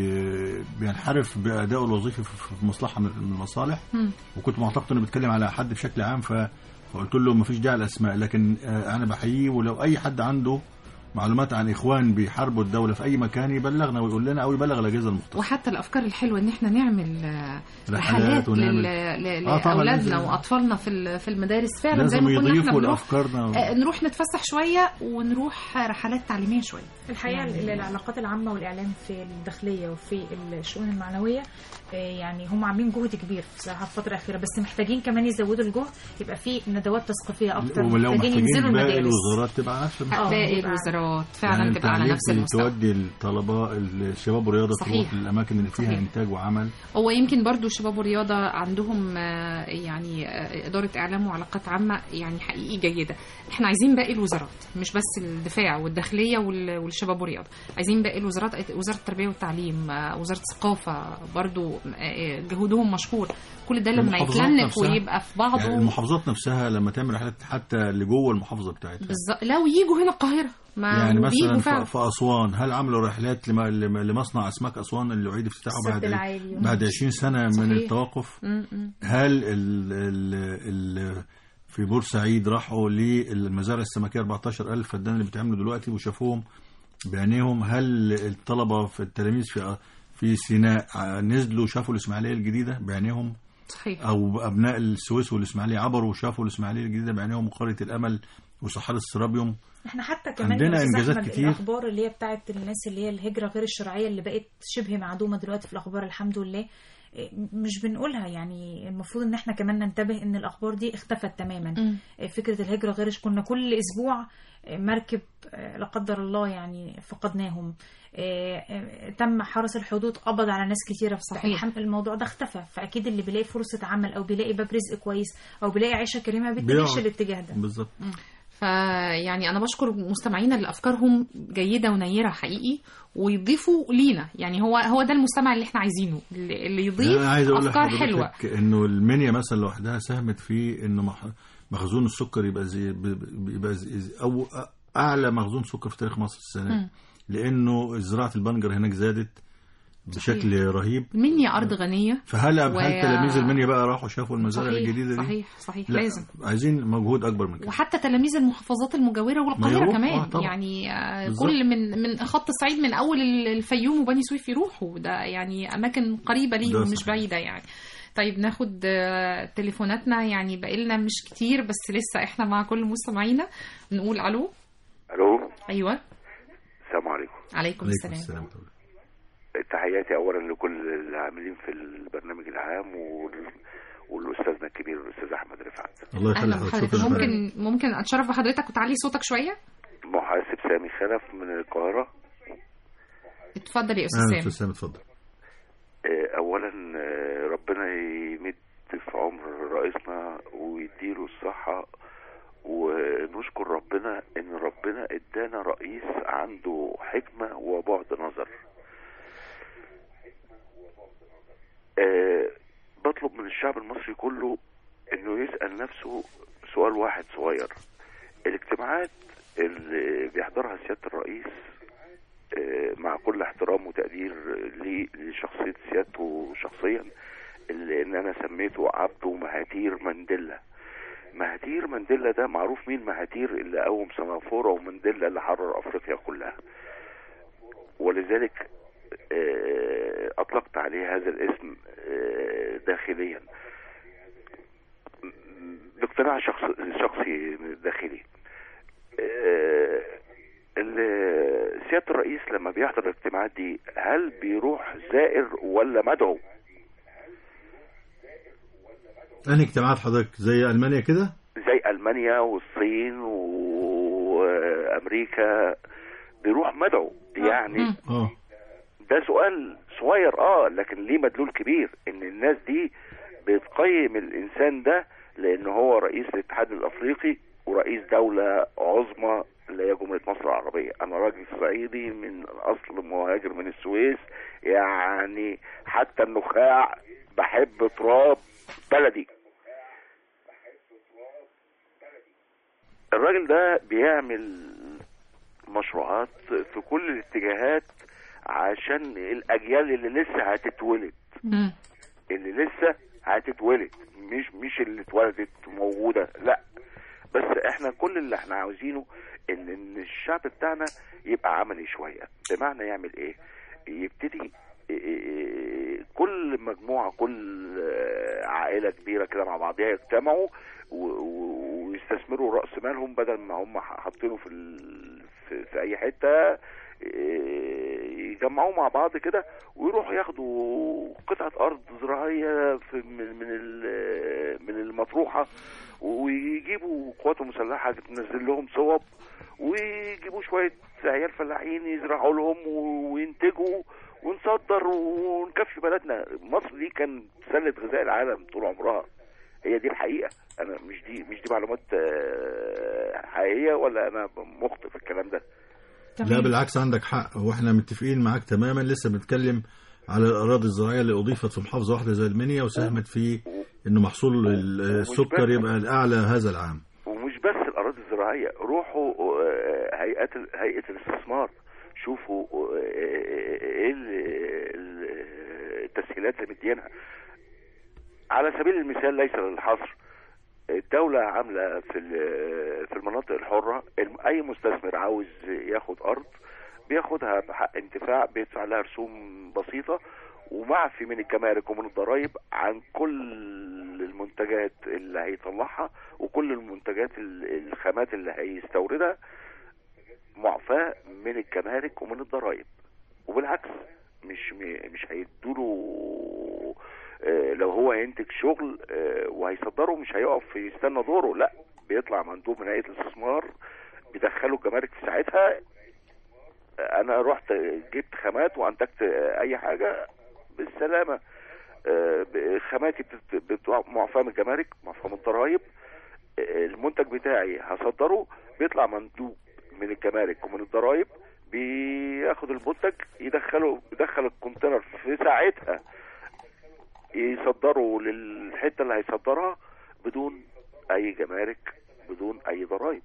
بي بينحرف بادائه الوظيفي في في مصلحه من المصالح مم. وكنت معتقد انه بيتكلم على حد بشكل عام ف فقلت له مفيش داعي الاسماء لكن آه، انا بحييه ولو اي حد عنده معلومات عن اخوان بيحاربوا الدوله في اي مكان يبلغنا ويقول لنا او يبلغ الاجهزه المختصه وحتى الافكار الحلوه ان احنا نعمل آه، رحلات رحلات ونعمل- لل- ل- آه طبعاً لاولادنا لازم. واطفالنا في ال- في المدارس فعلا زي لازم ما كنا احنا يضيفوا بنروح لافكارنا آه، نروح نتفسح شويه ونروح رحلات تعليميه شويه الحقيقه يعني- العلاقات العامه والاعلام في الداخليه وفي الشؤون المعنويه آه، يعني هم عاملين جهد كبير بصراحه في الفتره الاخيره بس محتاجين كمان يزودوا الجهد يبقى في ندوات تثقيفيه اكتر ولو محتاجين ينزلوا محتاجين باقي المدارس الوزارات تبقى نفس المستوى. باقي يبقى- الوزارات فعلا يعني تبقى على التعليم نفس المستوى تودي الطلبه الشباب والرياضه صحيح. تروح للاماكن اللي فيها صحيح. انتاج وعمل هو يمكن برضو شباب ورياضة عندهم آه، يعني آه، إدارة إعلام وعلاقات عامة يعني حقيقي جيدة احنا عايزين باقي الوزارات مش بس الدفاع والداخلية وال- والشباب والرياضة عايزين باقي الوزارات وزارة التربية والتعليم آه، وزارة الثقافة برضو آه، جهودهم مشكور كل ده لما المحافظات يتلنك نفسها. ويبقى في بعضه يعني المحافظات نفسها لما تعمل رحلات حتى لجوه المحافظه بتاعتها بالظبط لا ويجوا هنا القاهرة ما يعني وبيجوا مثلا فعلا في- في اسوان هل عملوا رحلات لم- لم- لمصنع اسماك اسوان اللي يعيد افتتاحه السد بعد العالي. بعد 20 سنه من صحيح. التوقف م- م. هل ال ال ال في بورسعيد راحوا للمزارع السمكيه 14000 فدان اللي بيتعملوا دلوقتي وشافوهم بعينيهم هل الطلبه في التلاميذ في في سيناء نزلوا شافوا الاسماعيليه الجديده بعينيهم صحيح او ابناء السويس والاسماعيليه عبروا وشافوا الاسماعيليه الجديده بعينيهم وقريه الامل وصحاري السرابيوم احنا حتى كمان عندنا يا أستاذ إنجازات أحمد كتير. الاخبار اللي هي بتاعت الناس اللي هي الهجره غير الشرعيه اللي بقت شبه معدومه دلوقتي في الاخبار الحمد لله إيه، مش بنقولها يعني المفروض ان احنا كمان ننتبه ان الاخبار دي اختفت تماما م. إيه، فكره الهجره غير كنا كل اسبوع إيه، مركب إيه، لا قدر الله يعني فقدناهم إيه، إيه، تم حرس الحدود قبض على ناس كتيره في صحيح. الحم- الموضوع ده اختفى فاكيد اللي بيلاقي فرصه عمل او بيلاقي باب رزق كويس او بيلاقي عيشه كريمه ما بيتجهش بيقعد. الاتجاه ده بالظبط فيعني انا بشكر مستمعينا اللي افكارهم جيده ونيره حقيقي ويضيفوا لينا يعني هو هو ده المستمع اللي احنا عايزينه اللي اللي يضيف انا عايز اقول افكار حلوه لحضرتك انه المنيا مثلا لوحدها ساهمت في انه مح- مخزون السكر يبقى زي ب- يبقى زي او اعلى مخزون سكر في تاريخ مصر السنه مم. دي لانه زراعه البنجر هناك زادت بشكل رهيب مني ارض غنيه فهل و- هل تلاميذ المنيا بقى راحوا شافوا المزارع صحيح الجديده دي؟ صحيح صحيح لا لازم عايزين مجهود اكبر من كده وحتى تلاميذ المحافظات المجاوره والقاهره يروحوا، كمان آه طبعا. يعني آه، بالظبط. كل من من خط الصعيد من اول الفيوم وبني سويف يروحوا ده يعني اماكن قريبه ده ليهم مش صحيح. بعيده يعني طيب ناخد آه، تليفوناتنا يعني بقالنا مش كتير بس لسه احنا مع كل مستمعينا نقول الو الو ايوه السلام عليكم عليكم السلام السلام تحياتي اولا لكل العاملين في البرنامج العام وال... والاستاذنا الكبير الاستاذ احمد رفعت الله اهلا يخليك بحضرتك شكرا ممكن ممكن اتشرف بحضرتك وتعلي صوتك شويه محاسب سامي خلف من القاهره اتفضل يا استاذ اهلا سامي استاذ سامي اتفضل آه، اولا آه، ربنا يمد في عمر رئيسنا ويديله الصحه ونشكر ربنا ان ربنا ادانا رئيس عنده حكمة وبعد نظر آه، بطلب من الشعب المصري كله انه يسأل نفسه سؤال واحد صغير الاجتماعات اللي بيحضرها سيادة الرئيس آه، مع كل احترام وتقدير لي- لشخصية سيادته شخصيا اللي ان انا سميته عبده مهاتير مانديلا مهاتير مانديلا ده معروف مين مهاتير اللي قوم سنغافورة ومانديلا اللي حرر افريقيا كلها ولذلك آه، اطلقت عليه هذا الاسم آه، داخليا باقتناع شخص شخصي داخلي آه، ال- سيادة الرئيس لما بيحضر الاجتماعات دي هل بيروح زائر ولا مدعو انهي اجتماعات حضرتك زي المانيا كده زي المانيا والصين وامريكا بيروح مدعو يعني اه ده سؤال صغير اه لكن ليه مدلول كبير ان الناس دي بتقيم الانسان ده لان هو رئيس الاتحاد الافريقي ورئيس دولة عظمى اللي هي جمهورية مصر العربية انا راجل صعيدي من اصل مهاجر من السويس يعني حتى النخاع بحب تراب بلدي الراجل ده بيعمل مشروعات في كل الاتجاهات عشان الاجيال اللي لسه هتتولد اللي لسه هتتولد مش مش اللي اتولدت موجوده لا بس احنا كل اللي احنا عاوزينه ان ان الشعب بتاعنا يبقى عملي شويه بمعنى يعمل ايه يبتدي إيه، كل مجموعه كل آه، عائله كبيره كده مع بعضها يجتمعوا و- و- ويستثمروا راس مالهم بدل ما هم حاطينه في ال... في, في اي حته إيه، يجمعوا مع بعض كده ويروحوا ياخدوا قطعه ارض زراعيه في من من ال- من المطروحه ويجيبوا قوات مسلحه تنزل لهم صوب ويجيبوا شويه عيال فلاحين يزرعوا لهم وينتجوا ونصدر ونكفي بلدنا مصر دي كان سله غذاء العالم طول عمرها هي دي الحقيقه انا مش دي مش دي معلومات آه، حقيقيه ولا انا مخطئ في الكلام ده لا بالعكس عندك حق واحنا متفقين معاك تماما لسه بنتكلم على الاراضي الزراعيه اللي اضيفت في محافظه واحده زي المنيا وساهمت في انه محصول ال- السكر يبقى الاعلى هذا العام ومش بس الاراضي الزراعيه روحوا آه، هيئات ال- هيئه الاستثمار شوفوا آه، ايه ال- ال- التسهيلات اللي مدينها على سبيل المثال ليس للحصر الدولة عاملة في ال- في المناطق الحرة الم- أي مستثمر عاوز ياخد أرض بياخدها بحق انتفاع بيدفع لها رسوم بسيطة ومعفي من الجمارك ومن الضرائب عن كل المنتجات اللي هيطلعها وكل المنتجات ال- الخامات اللي هيستوردها معفاة من الجمارك ومن الضرائب وبالعكس مش م- مش هيدوله آه، لو هو هينتج شغل آه، وهيصدره مش هيقف يستنى دوره لا بيطلع مندوب من هيئه الاستثمار بيدخلوا الجمارك في ساعتها آه، انا رحت جبت خامات وانتجت آه، اي حاجه بالسلامه آه، ب- خاماتي بتت- بتبقى معفاه من الجمارك معفاه من الضرايب آه، المنتج بتاعي هصدره بيطلع مندوب من الجمارك ومن الضرايب بياخد المنتج يدخله يدخل الكونتينر في ساعتها يصدروا للحته اللي هيصدرها بدون اي جمارك بدون اي ضرائب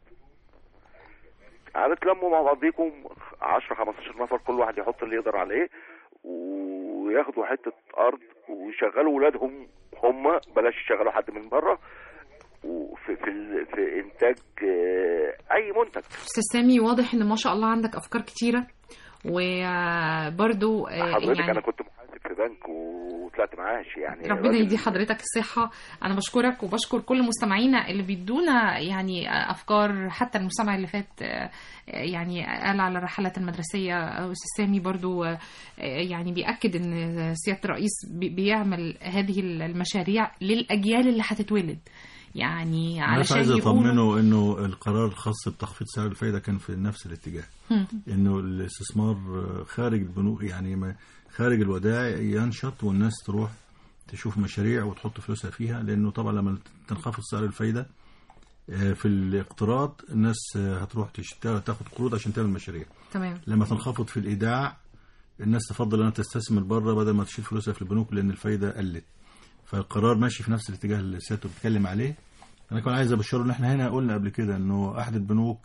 هتتلموا مع بعضيكم 10 15 نفر كل واحد يحط اللي يقدر عليه وياخدوا حته ارض ويشغلوا ولادهم هم بلاش يشغلوا حد من بره وفي في, ال- في انتاج آه، اي منتج استاذ سامي واضح ان ما شاء الله عندك افكار كتيره وبرضو حضرتك يعني انا كنت محاسب في بنك وطلعت معاش يعني ربنا راجل- يدي حضرتك الصحة أنا بشكرك وبشكر كل مستمعينا اللي بيدونا يعني أفكار حتى المستمع اللي فات آه، يعني قال على الرحلات المدرسية أستاذ سامي برضو آه، يعني بيأكد إن سيادة الرئيس بي- بيعمل هذه المشاريع للأجيال اللي هتتولد يعني انا بس علشان عايز يقولوا اطمنه انه القرار الخاص بتخفيض سعر الفايده كان في نفس الاتجاه مم. انه الاستثمار خارج البنوك يعني ما- خارج الودائع ينشط والناس تروح تشوف مشاريع وتحط فلوسها فيها لانه طبعا لما تنخفض سعر الفايده آه، في الاقتراض الناس آه، هتروح تشتغل تاخد قروض عشان تعمل مشاريع تمام لما تنخفض في الايداع الناس تفضل انها تستثمر بره بدل ما تشيل فلوسها في البنوك لان الفايده قلت فالقرار ماشي في نفس الاتجاه اللي سيادته بتتكلم عليه انا كمان عايز ابشره ان احنا هنا قلنا قبل كده انه احد البنوك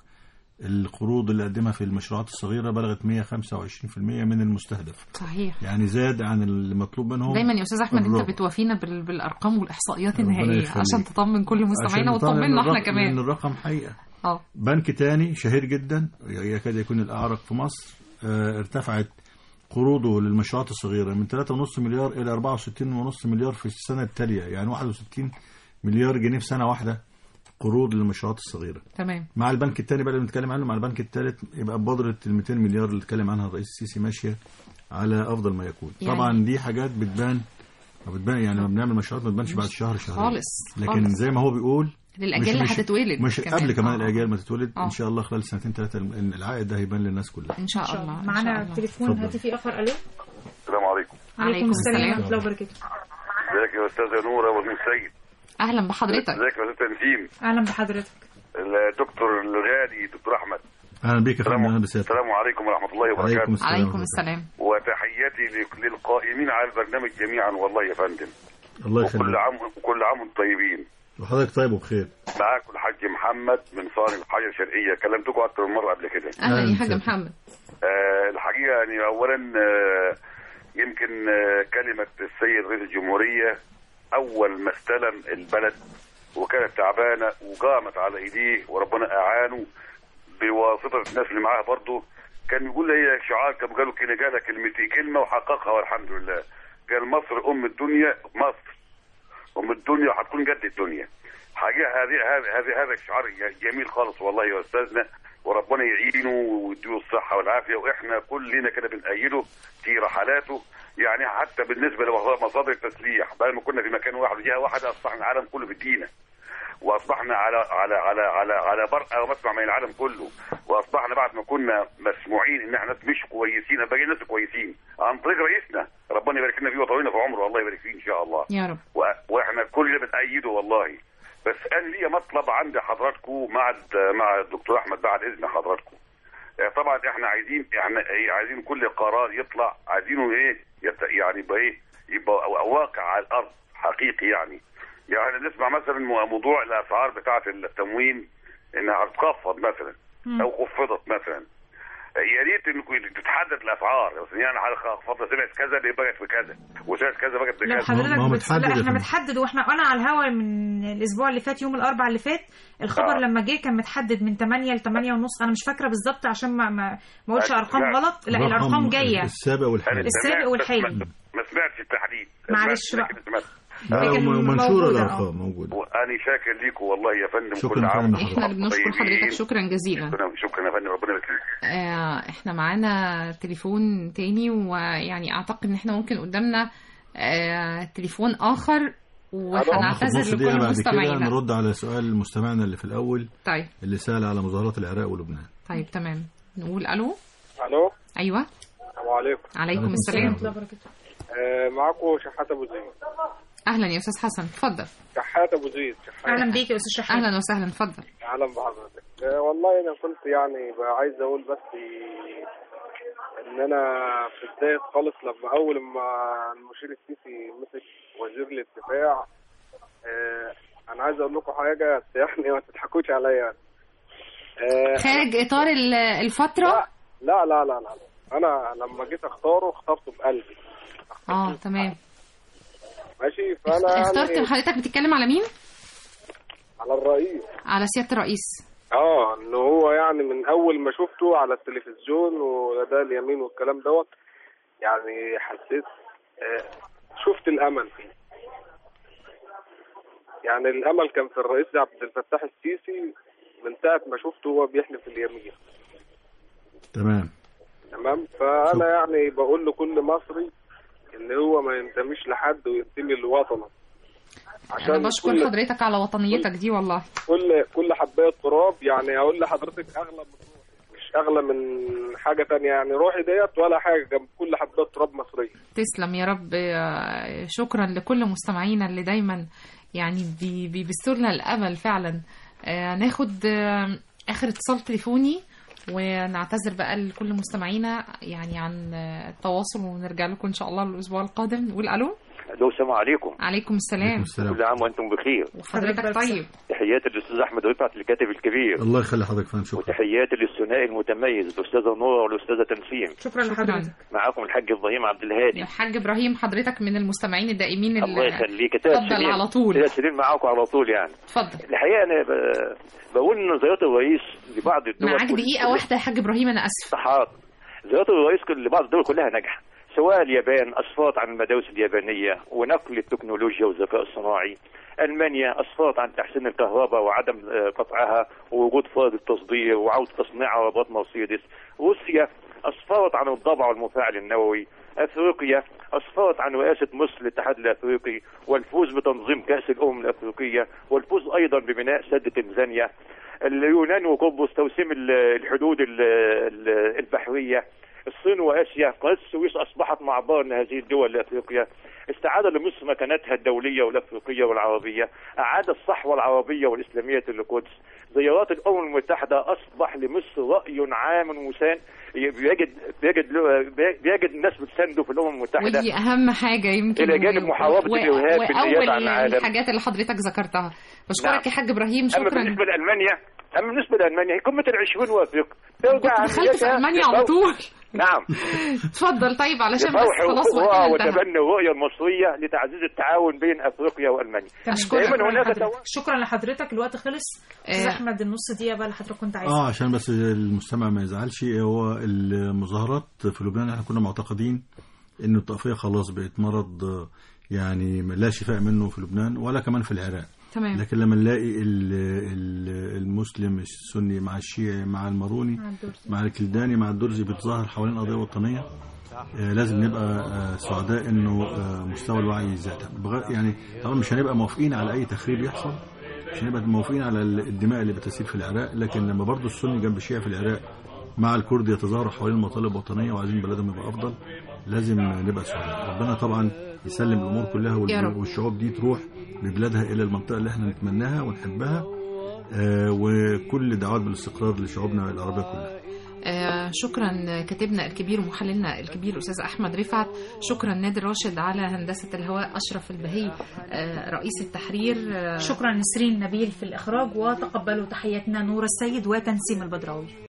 القروض اللي قدمها في المشروعات الصغيره بلغت 125% من المستهدف صحيح يعني زاد عن المطلوب منهم دايما يا استاذ احمد الربع. انت بتوافينا بال- بالارقام والاحصائيات ربنا النهائيه يخليك. عشان تطمن كل مستمعينا عشان نطمن وتطمنا احنا الرقم- كمان لان الرقم حقيقه اه بنك تاني شهير جدا يكاد يكون الأعرق في مصر آه، ارتفعت قروضه للمشروعات الصغيرة من 3.5 مليار إلى 64.5 مليار في السنة التالية يعني 61 مليار جنيه في سنة واحدة قروض للمشروعات الصغيرة تمام مع البنك التاني بقى اللي بنتكلم عنه مع البنك التالت يبقى ببودرة ال 200 مليار اللي اتكلم عنها الرئيس السيسي ماشية على أفضل ما يكون يعني- طبعا دي حاجات بتبان ما بتبان يعني لما بنعمل مشروعات ما تبانش بعد شهر شهرين خالص، لكن خالص. زي ما هو بيقول للاجيال اللي هتتولد مش كمان. قبل كمان آه. الاجيال ما تتولد آه. ان شاء الله خلال سنتين ثلاثه العائد ده هيبان للناس كلها ان شاء الله إن شاء معانا الله. تليفون اتفضل. هاتفي اخر الو السلام عليكم عليكم السلام ورحمه الله وبركاته ازيك يا استاذه نوره وابن السيد اهلا بحضرتك ازيك يا استاذ نسيم اهلا بحضرتك الدكتور الغالي دكتور احمد اهلا بيك يا فندم اهلا بسيادتك السلام عليكم ورحمه الله وبركاته عليكم السلام عليكم السلام وتحياتي لل- للقائمين على البرنامج جميعا والله يا فندم الله وكل يخليك عام وكل عام وانتم طيبين وحضرتك طيب وبخير معاكم الحاج محمد من صانع الحاجه الشرقيه كلمتكم اكتر من مره قبل كده اهلا يا حاج محمد آه الحقيقه يعني اولا آه يمكن آه كلمه السيد رئيس الجمهوريه اول ما استلم البلد وكانت تعبانه وقامت على ايديه وربنا اعانه بواسطه الناس اللي معاه برضه كان يقول لي شعار كانوا قالوا كده قالها كلمتين كلمه وحققها والحمد لله قال مصر ام الدنيا مصر ام الدنيا وهتكون قد الدنيا حقيقه هذه هذا هذا هذا الشعار جميل خالص والله يا استاذنا وربنا يعينه ويديه الصحه والعافيه واحنا كلنا كده بنأيده في رحلاته يعني حتى بالنسبه لمصادر التسليح بدل ما كنا في مكان واحد وجهه واحده اصبحنا العالم كله في دينا واصبحنا على على على على على برقه ومسمع من العالم كله واصبحنا بعد ما كنا مسموعين ان احنا ناس مش كويسين باقي ناس كويسين عن طريق رئيسنا ربنا يبارك لنا فيه ويطولنا في عمره الله يبارك فيه ان شاء الله يا رب و- واحنا كلنا بنأيده والله بس انا ليا مطلب عند حضراتكم مع الد- مع الدكتور احمد بعد اذن حضراتكم آه، طبعا احنا عايزين احنا إيه، عايزين كل قرار يطلع عايزينه ايه يت- يعني يبقى ايه يبقى واقع على الارض حقيقي يعني يعني نسمع مثلا مو- موضوع الاسعار بتاعه التموين انها هتخفض مثلا او خفضت مثلا يا ريت انكم تتحدد الاسعار يعني هخفض سمعت كذا اللي بقت بكذا وسمعت كذا بقت لو بكذا حضرتك ما هو بت... متحدد لا يا احنا فندم. متحدد واحنا وانا على الهوا من الاسبوع اللي فات يوم الاربعاء اللي فات الخبر آه. لما جه كان متحدد من 8 ل 8 ونص انا مش فاكره بالظبط عشان ما ما, ما اقولش لا. ارقام غلط لا رقم الارقام جايه السابق والحالي أنا السابق سمعت- والحالي. ما- ما سمعتش التحديد معلش سمعت- بقى. سمعت. لا لكن م- منشورة موجودة، الارقام موجوده وانا شاكر ليكم والله يا فندم شكراً كل عام فندم. وانتم احنا اللي بنشكر طيبين. حضرتك شكرا جزيلا شكرا شكرا يا فندم ربنا يبارك فيك آه، احنا معانا تليفون تاني ويعني اعتقد ان احنا ممكن قدامنا آه، تليفون اخر ناخد نص وهنعتذر دقيقة لكل بعد كده مستمعينا نرد على سؤال مستمعنا اللي في الأول طيب اللي سأل على مظاهرات العراق ولبنان طيب تمام نقول الو الو ايوه السلام عليكم عليكم السلام آه معكم شحات ابو زيد اهلا يا استاذ حسن اتفضل شحات ابو زيد شحات اهلا بيك يا استاذ شحات اهلا وسهلا اتفضل اهلا بحضرتك آه والله انا كنت يعني بقى عايز اقول بس ان انا في بدايه خالص لما اول ما المشير السيسي مسك وزير الدفاع آه انا عايز اقول لكم حاجه بس يعني ما تضحكوش عليا آه خارج اطار ال- الفتره لا لا لا لا انا لما جيت اختاره اخترته بقلبي اه تمام ماشي فانا اخترت يعني حضرتك بتتكلم على مين على الرئيس على سياده الرئيس اه ان هو يعني من اول ما شفته على التلفزيون وده اليمين والكلام دوت يعني حسيت آه شفت الامل فيه يعني الامل كان في الرئيس عبد الفتاح السيسي من ساعه ما شفته هو بيحلف اليمين تمام تمام فانا يعني بقول لكل مصري ان هو ما ينتميش لحد وينتمي لوطنه انا بشكر كل- حضرتك على وطنيتك دي والله كل كل حبايه تراب يعني هقول لحضرتك اغلى من روحي مش اغلى من حاجه تانية يعني روحي ديت ولا حاجه جنب كل حبايه تراب مصريه تسلم يا رب آه، شكرا لكل مستمعينا اللي دايما يعني بي- بيبثوا لنا الامل فعلا آه، ناخد آه، اخر اتصال تليفوني ونعتذر بقى لكل مستمعينا يعني عن آه، التواصل ونرجع لكم ان شاء الله الاسبوع القادم نقول الو لو السلام عليكم عليكم السلام كل عام وانتم بخير وحضرتك طيب تحياتي للاستاذ احمد رفعت الكاتب الكبير الله يخلي حضرتك فندم شكرا وتحياتي للثنائي المتميز الاستاذه نور والاستاذه تنسيم شكرا لحضرتك معاكم الحاج ابراهيم عبد الهادي الحاج ابراهيم حضرتك من المستمعين الدائمين اللي- الله يخليك ثلاث اتفضل سنين على طول ثلاث سنين معاكم على طول يعني اتفضل الحقيقه انا ب- بقول ان زيارات الرئيس لبعض الدول معاك كل- دقيقه واحده يا حاج ابراهيم انا اسف صحات زيارات الرئيس كل- لبعض الدول كلها ناجحه سواء اليابان اسفارت عن المدارس اليابانيه ونقل التكنولوجيا والذكاء الصناعي المانيا اسفارت عن تحسين الكهرباء وعدم آه، قطعها ووجود فائض التصدير وعوده تصنيع عربات مرسيدس روسيا اسفرت عن الضبع والمفاعل النووي افريقيا اسفرت عن رئاسه مصر للاتحاد الافريقي والفوز بتنظيم كاس الامم الافريقيه والفوز ايضا ببناء سد تنزانيا اليونان وقبرص توسيم ال- الحدود ال- ال- البحريه الصين واسيا قناه السويس اصبحت معبر لهذه الدول لافريقيا استعاد لمصر مكانتها الدوليه والافريقيه والعربيه اعاد الصحوه العربيه والاسلاميه للقدس زيارات الامم المتحده اصبح لمصر راي عام وسان بيجد بيجد بيجد الناس بتسانده في الامم المتحده ودي اهم حاجه يمكن إلى جانب محاربة و- الإرهاب في النيابة عن واول العالم. الحاجات اللي حضرتك ذكرتها بشكرك نعم. يا حاج ابراهيم اما شكرا بالنسبه لالمانيا اما بالنسبه لالمانيا هي قمه العشرين وافريقيا ترجع كنت دخلت في أهميتها المانيا على لفوق- طول نعم اتفضل طيب علشان بس لفوح خلاص وقوة وقتنا انتهى وتبني الرؤيه المصريه لتعزيز التعاون بين افريقيا والمانيا دائما هناك لحضرتك. توا- شكرا لحضرتك الوقت خلص استاذ احمد النص دقيقه بقى اللي حضرتك كنت عايزها اه عشان بس المستمع ما يزعلش هو المظاهرات في لبنان احنا كنا معتقدين ان الطائفيه خلاص بقت مرض آه، يعني لا شفاء منه في لبنان ولا كمان في العراق تمام لكن لما نلاقي ال- ال- المسلم السني مع الشيعي مع الماروني مع الدرزي. مع الكلداني مع الدرزي بتظاهر حوالين قضيه وطنيه آه، لازم نبقى آه، سعداء انه آه، مستوى الوعي يزداد بغ- يعني طبعا مش هنبقى موافقين على اي تخريب يحصل مش هنبقى موافقين على ال- الدماء اللي بتسيل في العراق لكن لما برضو السني جنب الشيعي في العراق مع الكرد يتظاهروا حوالين مطالب وطنيه وعايزين بلدهم يبقى افضل لازم نبقى سعداء ربنا طبعا يسلم الامور كلها وال- يا رب. والشعوب دي تروح ببلادها الى المنطقه اللي احنا نتمناها ونحبها آه، وكل دعوات بالاستقرار لشعوبنا العربيه كلها آه شكرا كاتبنا الكبير ومحللنا الكبير استاذ احمد رفعت شكرا نادر راشد على هندسه الهواء اشرف البهي آه رئيس التحرير آه شكرا نسرين نبيل في الاخراج وتقبلوا تحياتنا نور السيد وتنسيم البدراوي